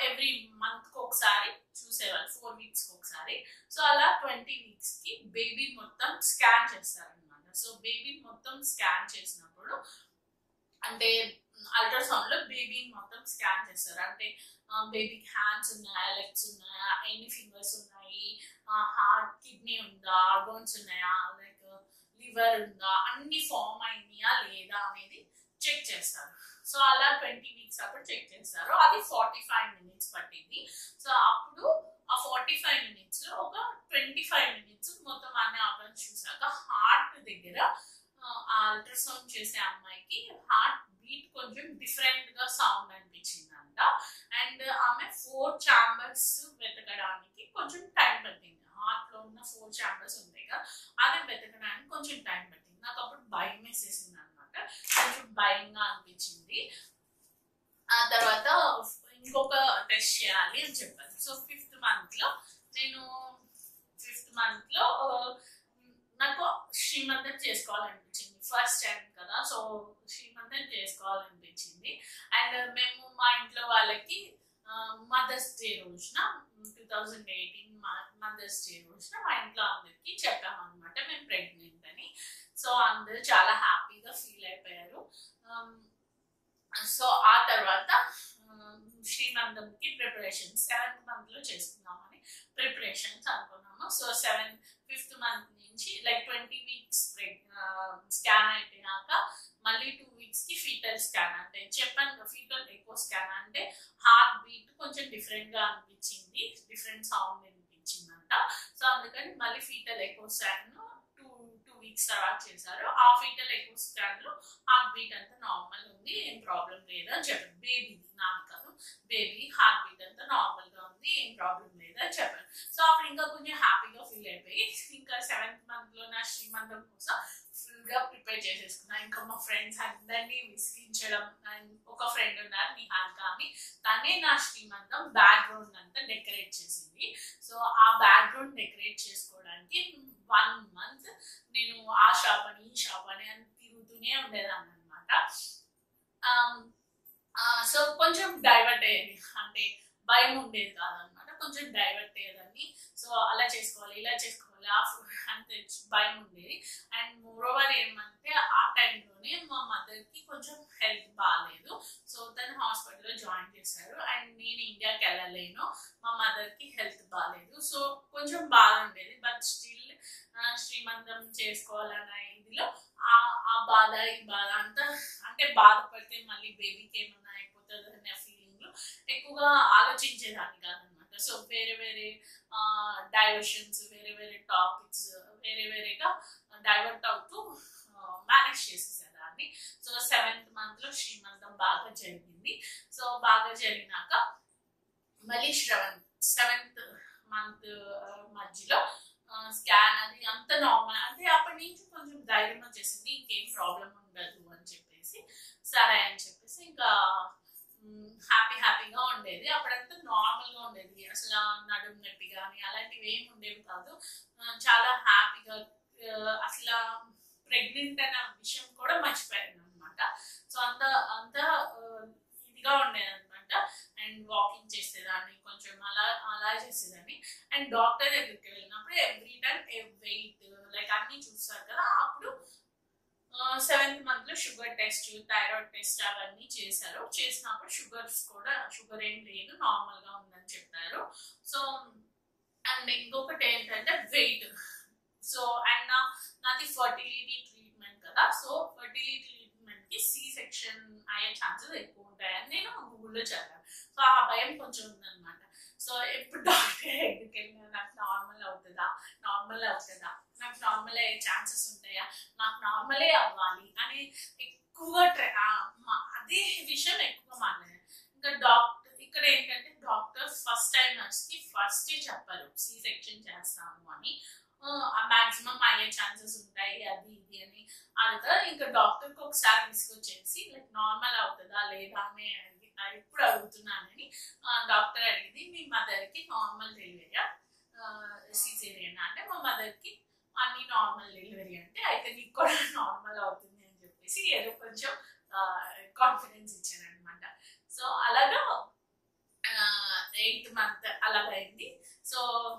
ఎవ్రీ మంత్కి ఒకసారి చూసేవాళ్ళు ఫోర్ వీక్స్కి ఒకసారి సో అలా ట్వంటీ వీక్స్కి బేబీ మొత్తం స్కాన్ చేస్తారనమాట సో బేబీ మొత్తం స్కాన్ చేసినప్పుడు అంటే అల్ట్రాసౌండ్ లో బేబీని మొత్తం స్కాన్ చేస్తారు అంటే బేబీకి హ్యాండ్స్ ఉన్నాయా లెగ్స్ ఉన్నాయా ఎన్ని ఫింగర్స్ ఉన్నాయి హార్ట్ కిడ్నీ ఉందా ఆర్గన్స్ ఉన్నాయా లైక్ లివర్ ఉందా అన్ని ఫామ్ అయినాయా లేదా అనేది చెక్ చేస్తారు సో అలా ట్వంటీ వీక్స్ అప్పుడు చెక్ చేస్తారు అది ఫార్టీ ఫైవ్ మినిట్స్ పట్టింది సో అప్పుడు ఆ ఫార్టీ ఫైవ్ మినిట్స్ లో ఒక ట్వంటీ ఫైవ్ మినిట్స్ మొత్తం అన్ని ఆర్గన్స్ చూసాక హార్ట్ దగ్గర అల్ట్రాసౌండ్ చేసే అమ్మాయికి హార్ట్ బీట్ కొంచెం డిఫరెంట్ గా సౌండ్ అనిపించిందంట అండ్ ఆమె ఫోర్ ఛాంబర్స్ వెతకడానికి కొంచెం టైం పట్టింది హార్ట్ లో ఉన్న ఫోర్ ఛాంబర్స్ ఉంటాయి కదా అది వెతకడానికి కొంచెం టైం పట్టింది నాకు అప్పుడు భయం వేసేసింది అనమాట కొంచెం భయంగా అనిపించింది ఆ తర్వాత ఇంకొక టెస్ట్ చేయాలి అని చెప్పారు సో ఫిఫ్త్ మంత్ లో నేను ఫిఫ్త్ మంత్ లో నాకు శ్రీమంతం చేసుకోవాలనిపించింది ఫస్ట్ టైం కదా సో శ్రీమంతం చేసుకోవాలనిపించింది అండ్ మేము మా ఇంట్లో వాళ్ళకి మదర్స్ డే రోజున two thousand eighteen Mother's Day రోజున మా ఇంట్లో అందరికి చెప్పామన్నమాట మేము ప్రెగ్నెంట్ అని సో అందరూ చాలా హ్యాపీగా ఫీల్ అయిపోయారు సో ఆ తర్వాత శ్రీమంతంకి ప్రిపరేషన్ సెవెంత్ మంత్ లో చేసుకుందామని ప్రిపరేషన్స్ అనుకున్నాము సో సెవెన్ ఫిఫ్త్ మంత్ నుంచి లైక్ ట్వంటీ వీక్స్ స్కాన్ అయిపోయాక మళ్ళీ టూ వీక్స్ కి ఫీటల్ స్కాన్ అంటే చెప్పాను ఫీటల్ ఎక్కువ స్కాన్ అంటే హార్ట్ బీట్ కొంచెం డిఫరెంట్ గా అనిపించింది డిఫరెంట్ సౌండ్ అనిపించిందంట సో అందుకని మళ్ళీ ఫీటల్ ఎక్కువ స్కాన్ టూ టూ వీక్స్ తర్వాత చేశారు ఆ ఫీటల్ ఎక్కువ స్కాన్ లో హార్ట్ బీట్ అంతా నార్మల్ ఉంది ఏం ప్రాబ్లం లేదు అని చెప్పారు బేబీ నాకు కాదు బేబీ హార్ట్ బీట్ అంతా నార్మల్ గా ఉంది ఏం ప్రాబ్లం లేదు అని చెప్పారు సో అప్పుడు ఇంకా కొంచెం హ్యాపీగా ఫీల్ అయిపోయి ఇంకా సెవెంత్ మంత్ లో నా శ్రీమంతం కోసం ఫుల్ గా ప్రిపేర్ చేసేసుకున్నా ఇంకా మా ఫ్రెండ్స్ అందరినీ విసిగించడం అండ్ ఒక ఫ్రెండ్ ఉన్నారు నిహారిక అని తనే నా శ్రీమంతం బ్యాక్గ్రౌండ్ అంతా డెకరేట్ చేసింది సో ఆ బ్యాక్గ్రౌండ్ డెకరేట్ చేసుకోవడానికి వన్ మంత్ నేను ఆ షాప్ అని ఈ షాప్ అని అని తిరుగుతూనే ఉండేదాన్ని అనమాట సో కొంచెం డైవర్ట్ అయ్యేది అంటే భయం ఉండేది కాదనమాట కొంచెం డైవర్ట్ అయ్యేదాన్ని సో అలా చేసుకోవాలి ఇలా చేసుకోవాలి ఆ అంతే భయం ఉండేది అండ్ మోరోవర్ ఏమంటే ఆ టైంలోనే మా మదర్కి కొంచెం హెల్త్ బాగాలేదు సో తను హాస్పిటల్లో జాయిన్ చేశారు అండ్ నేను ఇండియాకి వెళ్ళలేను మా మదర్కి హెల్త్ బాగాలేదు సో కొంచెం బాధ ఉండేది బట్ స్టిల్ శ్రీమంతం చేసుకోవాలన్న ఇదిలో ఆ ఆ బాధ ఈ బాధ అంతా అంటే బాధపడితే మళ్ళీ బేబీకి ఏమన్నా అయిపోతుంది అనే ఫీలింగ్ లో ఎక్కువగా ఆలోచించేదాన్ని కాదనమాట సో వేరే వేరే డైవర్షన్స్ వేరే వేరే టాపిక్స్ వేరే వేరేగా డైవర్ట్ అవుతూ మేనేజ్ చేసేసేదాన్ని సో సెవెంత్ మంత్ లో శ్రీమంతం బాగా జరిగింది సో బాగా జరిగినాక మళ్ళీ శ్రవణ్ సెవెంత్ మంత్ మధ్యలో స్కాన్ అది అంత నార్మల్ అంటే అప్పటి నుంచి కొంచెం ధైర్యం వచ్చేసింది ఇంకేం ప్రాబ్లం ఉండదు అని చెప్పేసి సరే అని చెప్పేసి ఇంకా హ్యాపీ హ్యాపీగా ఉండేది అప్పుడంతా నార్మల్ గా ఉండేది అసలు నడుము నొప్పి కానీ అలాంటివి ఏమి ఉండేవి కాదు చాలా హ్యాపీగా అసలు ప్రెగ్నెంట్ అనే విషయం కూడా మర్చిపోయాను అనమాట సో అంత అంత ఇదిగా ఉండేది అనమాట అండ్ వాకింగ్ చేసేదాన్ని కొంచెం అలా అలా చేసేదాన్ని అండ్ డాక్టర్ దగ్గరికి వెళ్ళినప్పుడు ఎవ్రీ టైం వెయిట్ లైక్ అన్ని చూస్తారు కదా అప్పుడు సెవెంత్ మంత్ లో షుగర్ టెస్ట్ థైరాయిడ్ టెస్ట్ అవన్నీ చేశారు చేసినప్పుడు షుగర్స్ కూడా షుగర్ ఏం లేదు నార్మల్ గా ఉందని చెప్పారు సో అండ్ ఇంకొకటి ఏంటంటే వెయిట్ సో అండ్ నాది ఫర్టిలిటీ ట్రీట్మెంట్ కదా సో ఫర్టిలిటీ ట్రీట్మెంట్ కి సి సెక్షన్ అయ్యే ఛాన్సెస్ ఎక్కువ ఉంటాయని నేను గూగుల్లో చదివాను సో ఆ భయం కొంచెం ఉందన్నమాట సో ఎప్పుడు డాక్టర్ దగ్గరికి వెళ్ళినా నాకు నార్మల్ అవుతుందా నార్మల్ అవుతుందా నాకు నార్మల్ అయ్యే ఛాన్సెస్ ఉంటాయా నాకు నార్మలే అవ్వాలి అని ఎక్కువగా ట్రై అదే విషయం ఎక్కువ మాట్లాడారు ఇంకా డాక్టర్ ఇక్కడ ఏంటంటే డాక్టర్స్ ఫస్ట్ టైమర్స్ కి ఫస్ట్ చెప్పారు సి సెక్షన్ చేస్తాము అని మాక్సిమం అయ్యే ఛాన్సెస్ ఉంటాయి అది ఇది అని అడుగుతారు ఇంకా డాక్టర్కి ఒకసారి తీసుకొచ్చేసి లైక్ నార్మల్ అవుతుందా లేదా అని ఎప్పుడు అడుగుతున్నానని డాక్టర్ అడిగింది మీ మదర్కి నార్మల్ డెలివరీయా సిజేరియన్ అంటే మా మదర్కి అన్ని నార్మల్ డెలివరీ అంటే అయితే నీకు కూడా నార్మల్ అవుతుంది అని చెప్పేసి ఏదో కొంచెం కాన్ఫిడెన్స్ ఇచ్చాను అనమాట సో అలాగా ఎయిత్ మంత్ అలాగైంది సో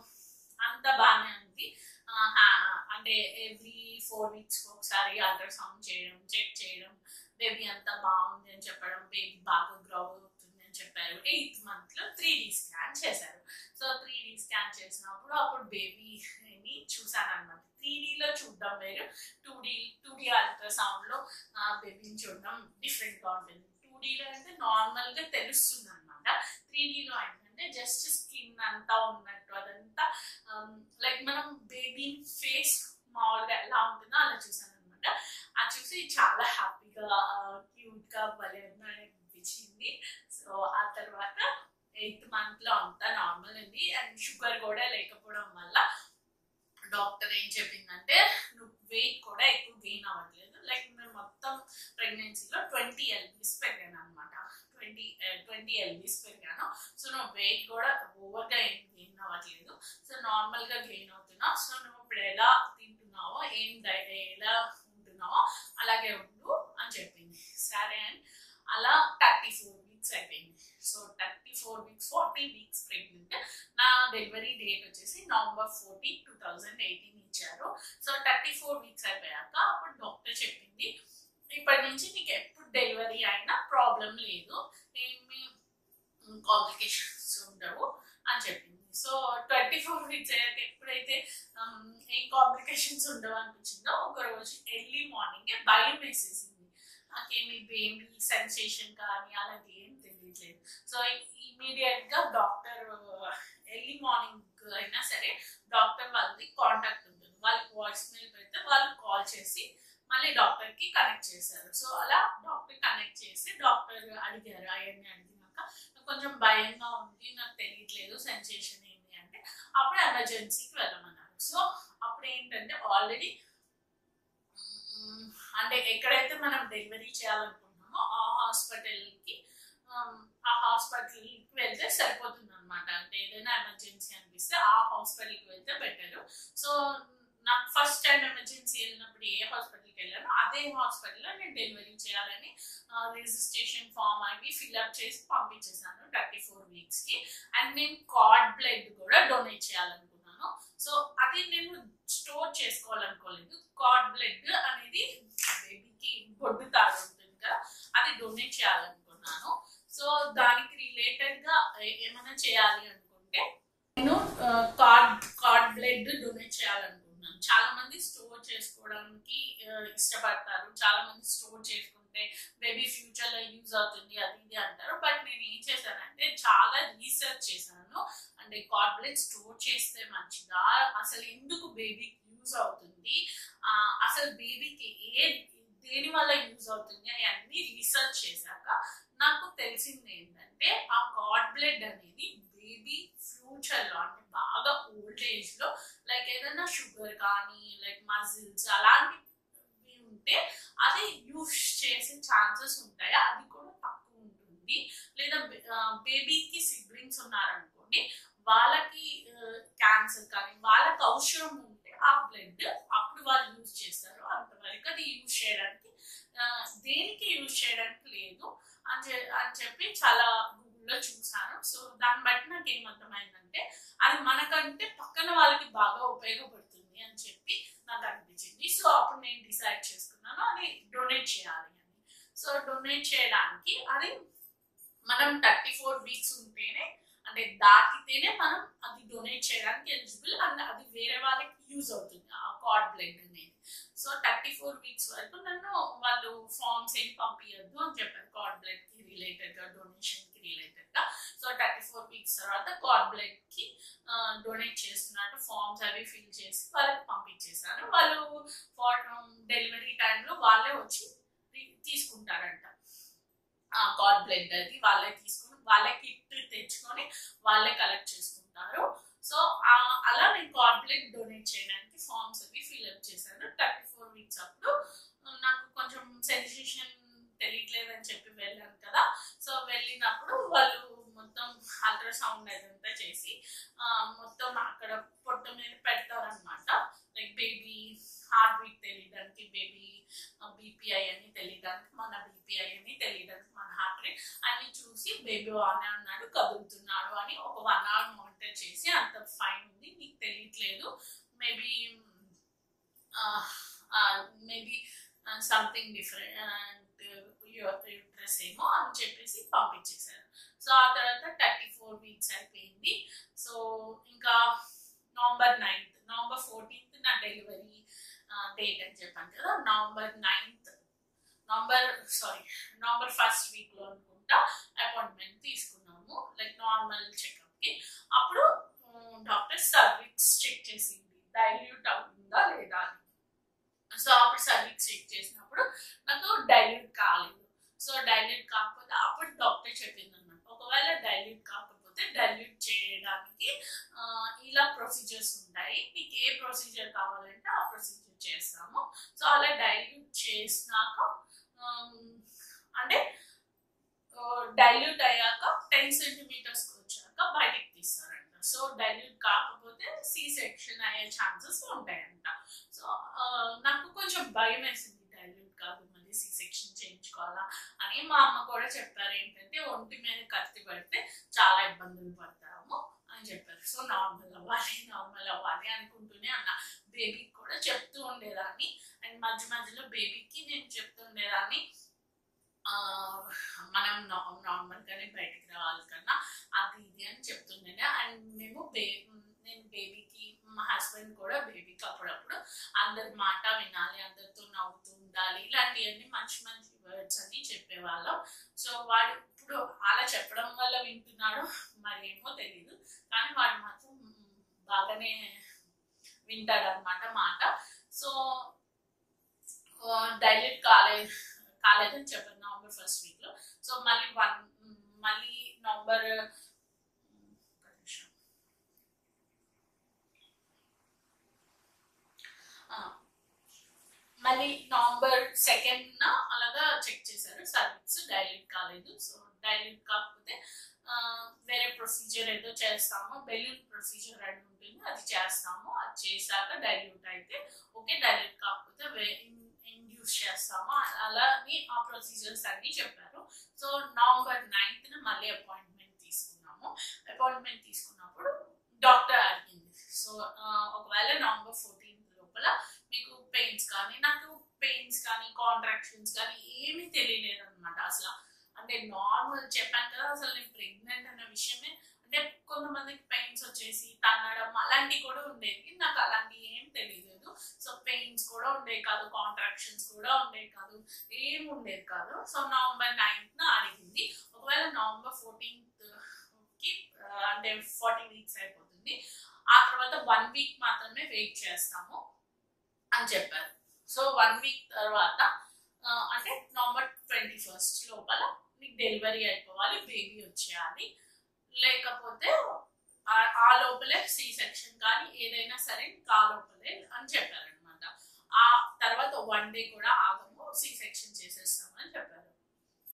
అంత బాగానే ఉంది ఆ, హా- అంటే ఎవ్రీ ఫోర్ వీక్స్ ఒకసారి అల్ట్రాసౌండ్ చేయడం చెక్ చేయడం బేబీ అంతా బాగుంది అని చెప్పడం బేబీ బాగా గ్రో అవుతుంది అని చెప్పారు ఎయిత్ మంత్ లో త్రీ డి స్కాన్ చేశారు సో త్రీ డి స్కాన్ చేసినప్పుడు అప్పుడు బేబీని చూసాను అనమాట త్రీ లో చూడడం వేరు two D two D ultrasound లో బేబీని చూడడం డిఫరెంట్ గా ఉంటుంది టూ లో అంటే నార్మల్ గా తెలుస్తుంది అనమాట త్రీ లో ఏంటంటే జస్ట్ స్కిన్ అంతా ఉన్నట్టు అదంతా లైక్ మనం బేబీ ఫేస్ మామూలుగా ఎలా ఉంటుందో అలా చూసాను అనమాట అది చూసి చాలా హ్యాపీగా క్యూట్ గా భలే ఉందని అనిపించింది సో ఆ తర్వాత ఎయిత్ మంత్ లో అంతా నార్మల్ ఉంది అండ్ షుగర్ కూడా లేకపోవడం వల్ల డాక్టర్ ఏం చెప్పిందంటే నువ్వు వెయిట్ కూడా ఎక్కువ గెయిన్ అవ్వట్లేదు లైక్ నేను మొత్తం ప్రెగ్నెన్సీలో ట్వంటీ ఎల్బీస్ పెరిగాను అనమాట ట్వంటీ ట్వంటీ ఎల్బీస్ పెరిగాను సో నువ్వు వెయిట్ కూడా ఓవర్గా ఏం గెయిన్ అవ్వట్లేదు సో నార్మల్గా గెయిన్ అవుతున్నావు సో నువ్వు ఇప్పుడు ఎలా తింటున్నావో ఏం డైట్ ఎలా ఉంటున్నావో అలాగే ఉండు అని చెప్పింది సరే అని అలా థర్టీ ఫోర్ వీక్స్ అయిపోయింది so thirty four weeks forty weeks pregnant నా డెలివరీ డేట్ వచ్చేసి November fourteen two thousand eighteen ఇచ్చారు సో థర్టీ ఫోర్ వీక్స్ అయిపోయాక అప్పుడు డాక్టర్ చెప్పింది ఇప్పటి నుంచి నీకు ఎప్పుడు డెలివరీ అయినా ప్రాబ్లం లేదు ఏమి కాంప్లికేషన్స్ ఉండవు అని చెప్పింది సో ట్వంటీ ఫోర్ వీక్స్ అయ్యాక ఎప్పుడైతే um, ఏం కాంప్లికేషన్స్ ఉండవు అనిపించిందో ఒక రోజు ఎర్లీ మార్నింగ్ భయం వేసేసింది నాకేమి బేబీ సెన్సేషన్ కానీ అలాంటి ఏం తెలియట్లేదు సో ఇమీడియట్ గా డాక్టర్ ఎర్లీ మార్నింగ్ అయినా సరే డాక్టర్ వాళ్ళది కాంటాక్ట్ ఉంటుంది వాళ్ళకి వాయిస్ మెయిల్ పెడితే వాళ్ళు కాల్ చేసి మళ్ళీ డాక్టర్ కి కనెక్ట్ చేశారు సో అలా డాక్టర్ కనెక్ట్ చేసి డాక్టర్ అడిగారు అవన్నీ అడిగినాక నాకు కొంచెం భయంగా ఉంది నాకు తెలియట్లేదు సెన్సేషన్ ఏంటి అంటే అప్పుడు ఎమర్జెన్సీకి వెళ్ళమన్నారు సో అప్పుడు ఏంటంటే ఆల్రెడీ అంటే ఎక్కడైతే మనం డెలివరీ చేయాలనుకుంటున్నామో ఆ హాస్పిటల్కి ఆ హాస్పిటల్కి వెళ్తే సరిపోతుంది అనమాట అంటే ఏదైనా ఎమర్జెన్సీ అనిపిస్తే ఆ హాస్పిటల్కి వెళ్తే బెటర్ సో నాకు ఫస్ట్ టైం ఎమర్జెన్సీ వెళ్ళినప్పుడు ఏ హాస్పిటల్కి వెళ్ళానో అదే హాస్పిటల్లో నేను డెలివరీ చేయాలని రిజిస్ట్రేషన్ ఫామ్ అవి ఫిల్అప్ చేసి పంపించేసాను థర్టీ ఫోర్ వీక్స్కి అండ్ నేను కార్డ్ బ్లడ్ కూడా డొనేట్ చేయాలనుకున్నాను సో అది నేను స్టోర్ చేసుకోవాలనుకోలేదు కార్డ్ బ్లడ్ అనేది బేబీకి బొడ్డు తాడు ఉంటుంది కదా అది డొనేట్ చేయాలనుకున్నాను సో దానికి రిలేటెడ్ గా ఏ- ఏమైనా చేయాలి అనుకుంటే నేను కార్డ్ కార్డ్ బ్లడ్ డొనేట్ చేయాలనుకుంటున్నాను చాలా మంది స్టోర్ చేసుకోవడానికి ఆ, ఇష్టపడతారు చాలా మంది స్టోర్ చేసుకుంటే బేబీ ఫ్యూచర్ లో యూజ్ అవుతుంది అది ఇది అంటారు బట్ నేను ఏం చేశానంటే చాలా రీసెర్చ్ చేశాను అంటే కార్డ్ బ్లడ్ స్టోర్ చేస్తే మంచిదా అసలు ఎందుకు బేబీకి యూజ్ అవుతుంది ఆ, అసలు బేబీకి ఏ దేని వల్ల యూజ్ అవుతుంది అని అన్ని రీసెర్చ్ చేశాక నాకు తెలిసింది ఏంటంటే ఆ కార్డ్ బ్లడ్ అనేది బేబీ ఫ్యూచర్ లో అంటే బాగా ఓల్డ్ ఏజ్ లో లైక్ ఏదైనా షుగర్ కానీ లైక్ మజిల్స్ అలాంటివి ఉంటే అది యూస్ చేసే ఛాన్సెస్ ఉంటాయి అది కూడా తక్కువ ఉంటుంది లేదా బేబీకి సిబ్లింగ్స్ ఉన్నారనుకోండి వాళ్ళకి క్యాన్సర్ కానీ వాళ్ళకి అవసరం ఉంటే ఆ బ్లడ్ అప్పుడు వాళ్ళు యూజ్ చేస్తారు అంతవరకు అది యూజ్ చేయడానికి ఆ, దేనికి యూజ్ చేయడానికి లేదు అని చె- అని చెప్పి చాలా గూగుల్లో చూసాను సో దాన్ని బట్టి నాకు ఏమర్థమైందంటే అది మనకంటే పక్కన వాళ్ళకి బాగా ఉపయోగపడుతుంది అని చెప్పి నాకు అనిపించింది సో అప్పుడు నేను డిసైడ్ చేసుకున్నాను అది డొనేట్ చేయాలి అని సో డొనేట్ చేయడానికి అది మనం థర్టీ ఫోర్ వీక్స్ ఉంటేనే అంటే దాటితేనే మనం అది డొనేట్ చేయడానికి ఎలిజిబుల్ అండ్ అది వేరే వాళ్ళకి యూజ్ అవుతుంది ఆ కార్డ్ బ్లడ్ అనేది సో థర్టీ ఫోర్ వీక్స్ వరకు నన్ను వాళ్ళు ఫార్మ్స్ ఏం పంపించద్దు అని చెప్పారు కార్డ్ బ్లడ్ కి రిలేటెడ్ గా డొనేషన్ కి రిలేటెడ్ గా సో థర్టీ ఫోర్ వీక్స్ తర్వాత కార్డ్ బ్లడ్ కి డొనేట్ చేస్తున్నట్టు ఫార్మ్స్ అవి ఫిల్ చేసి వాళ్ళకి పంపించేశాను వాళ్ళు డెలివరీ టైంలో వాళ్ళే వచ్చి తీ- తీసుకుంటారంట కార్డ్ బ్లడ్ అది వాళ్ళే తీసుకుని వాళ్ళే కిట్ తెచ్చుకొని వాళ్ళే కలెక్ట్ చేసుకుంటారు సో ఆ- అలా నేను కార్డ్ బ్లడ్ డొనేట్ చేయడానికి ఫార్మ్స్ అవి ఫిల్అప్ చేశాను థర్టీ ఫోర్ వీక్స్ అప్పుడు నాకు కొంచెం సెన్సేషన్ తెలియట్లేదని చెప్పి వెళ్ళాను కదా సో వెళ్ళినప్పుడు వాళ్ళు మొత్తం అల్ట్రాసౌండ్ అదంతా చేసి ఆ, మొత్తం అక్కడ పొట్ట మీద పెడతారనమాట లైక్ బేబీ హార్ట్ బీట్ తెలియడానికి బేబీ బీపీఐ అని తెలియడానికి మన బీపీఐ అని తెలియడానికి మన హార్ట్ రేట్ అన్ని చూసి బేబీ బాగానే ఉన్నాడు కదులుతున్నా సంథింగ్ డిఫరెంట్ యూట్రస్ ఏమో అని చెప్పేసి పంపించేశారు సో ఆ తర్వాత థర్టీ ఫోర్ వీక్స్ అయిపోయింది సో ఇంకా నవంబర్ నైన్త్ నవంబర్ ఫోర్టీన్త్ నా డెలివరీ డేట్ అని చెప్పాను కదా November ninth November sorry November first వీక్లో అనుకుంటా అపాయింట్మెంట్ తీసుకున్నాము లైక్ నార్మల్ చెకప్కి అప్పుడు డాక్టర్ సర్విక్స్ చెక్ చేసింది డైల్యూట్ అవుతుందా లేదా అని సో అప్పుడు సర్విక్స్ చెక్ చేసినప్పుడు నాకు డైల్యూట్ కాలేదు సో డైల్యూట్ కాకపోతే అప్పుడు డాక్టర్ చెప్పింది అనమాట ఒకవేళ డైల్యూట్ కాకపోతే డైల్యూట్ చేయడానికి ఇలా ప్రొసీజర్స్ ఉంటాయి మీకు ఏ ప్రొసీజర్ కావాలంటే ఆ ప్రొసీజర్ చేస్తాము సో అలా డైల్యూట్ చేసినాక అంటే డైల్యూట్ అయ్యాక టెన్ సెంటీమీటర్స్ వచ్చాక బయటికి తీస్తారంట సో డైల్యూట్ కాకపోతే సి సెక్షన్ అయ్యే ఛాన్సెస్ ఉంటాయంట సో నాకు కొంచెం భయం వేసింది డైల్యూట్ కాదు మళ్ళీ సి సెక్షన్ చేయించుకోవాలా అని మా అమ్మ కూడా చెప్పారు ఏంటంటే ఒంటి మీద కత్తి పడితే చాలా ఇబ్బందులు పడతాము అని చెప్పారు సో నార్మల్ అవ్వాలి నార్మల్ అవ్వాలి అనుకుంటూనే అన్న బేబీకి కూడా చెప్తూ ఉండేదాన్ని అండ్ మధ్య మధ్యలో బేబీకి నేను చెప్తూ ఉండేదాన్ని మనం నార్మల్గానే బయటికి రావాలి కన్నా అది ఇది అని చెప్తుండే అండ్ మేము బే నేను బేబీకి మా హస్బెండ్ కూడా బేబీకి అప్పుడప్పుడు అందరి మాట వినాలి అందరితో నవ్వుతూ ఉండాలి ఇలాంటివన్నీ మంచి మంచి వర్డ్స్ అన్ని చెప్పేవాళ్ళం సో వాడు ఇప్పుడు అలా చెప్పడం వల్ల వింటున్నాడు మరి ఏమో తెలీదు కానీ వాడు మాత్రం బాగానే వింటాడు అనమాట మాట సో డైలెట్ కాలేదు కాలేదని చెప్పాను నవంబర్ ఫస్ట్ వీక్లో సో మళ్ళీ వన్ మళ్ళీ నవంబర్ మళ్ళీ నవంబర్ సెకండ్ అలాగా చెక్ చేశారు సర్వీస్ డైల్యూట్ కాలేదు సో డైల్యూట్ కాకపోతే వేరే ప్రొసీజర్ ఏదో చేస్తాము బెలూన్ ప్రొసీజర్ అని ఉంటుంది అది చేస్తాము అది చేశాక డైల్యూట్ అయితే ఓకే డైల్యూట్ కాకపోతే ఇండ్యూస్ చేస్తాము అలా అని ఆ ప్రొసీజర్స్ అన్ని చెప్పారు సో నవంబర్ నైన్త్న మళ్ళీ అపాయింట్మెంట్ తీసుకున్నాము అపాయింట్మెంట్ తీసుకున్నప్పుడు డాక్టర్ అడిగింది సో ఒకవేళ నవంబర్ ఫోర్టీన్త్ లోపల మీకు పెయిన్స్ కానీ నాకు పెయిన్స్ కానీ కాంట్రాక్షన్స్ కానీ ఏమీ తెలియలేదు అనమాట అసలు అంటే నార్మల్ చెప్పాను కదా అసలు నేను ప్రెగ్నెంట్ అన్న విషయమే అంటే కొంతమందికి పెయిన్స్ వచ్చేసి తన్నడం అలాంటివి కూడా ఉండేది నాకు అలాంటివి ఏం తెలియలేదు సో పెయిన్స్ కూడా ఉండేవి కాదు కాంట్రాక్షన్స్ కూడా ఉండేవి కాదు ఏం ఉండేది కాదు సో నవంబర్ నైన్త్ అడిగింది ఒకవేళ నవంబర్ ఫోర్టీన్త్ కి అంటే ఫార్టీ వీక్స్ అయిపోతుంది ఆ తర్వాత వన్ వీక్ మాత్రమే వెయిట్ చేస్తాము అని చెప్పారు సో వన్ వీక్ తర్వాత అంటే నవంబర్ ట్వంటీ ఫస్ట్ లోపల నీకు డెలివరీ అయిపోవాలి బేబీ వచ్చేయాలి లేకపోతే ఆ లోపలే సి సెక్షన్ కానీ ఏదైనా సరే ఆ లోపలే అని చెప్పారనమాట ఆ తర్వాత వన్ డే కూడా ఆగము సి సెక్షన్ చేసేస్తామని చెప్పారు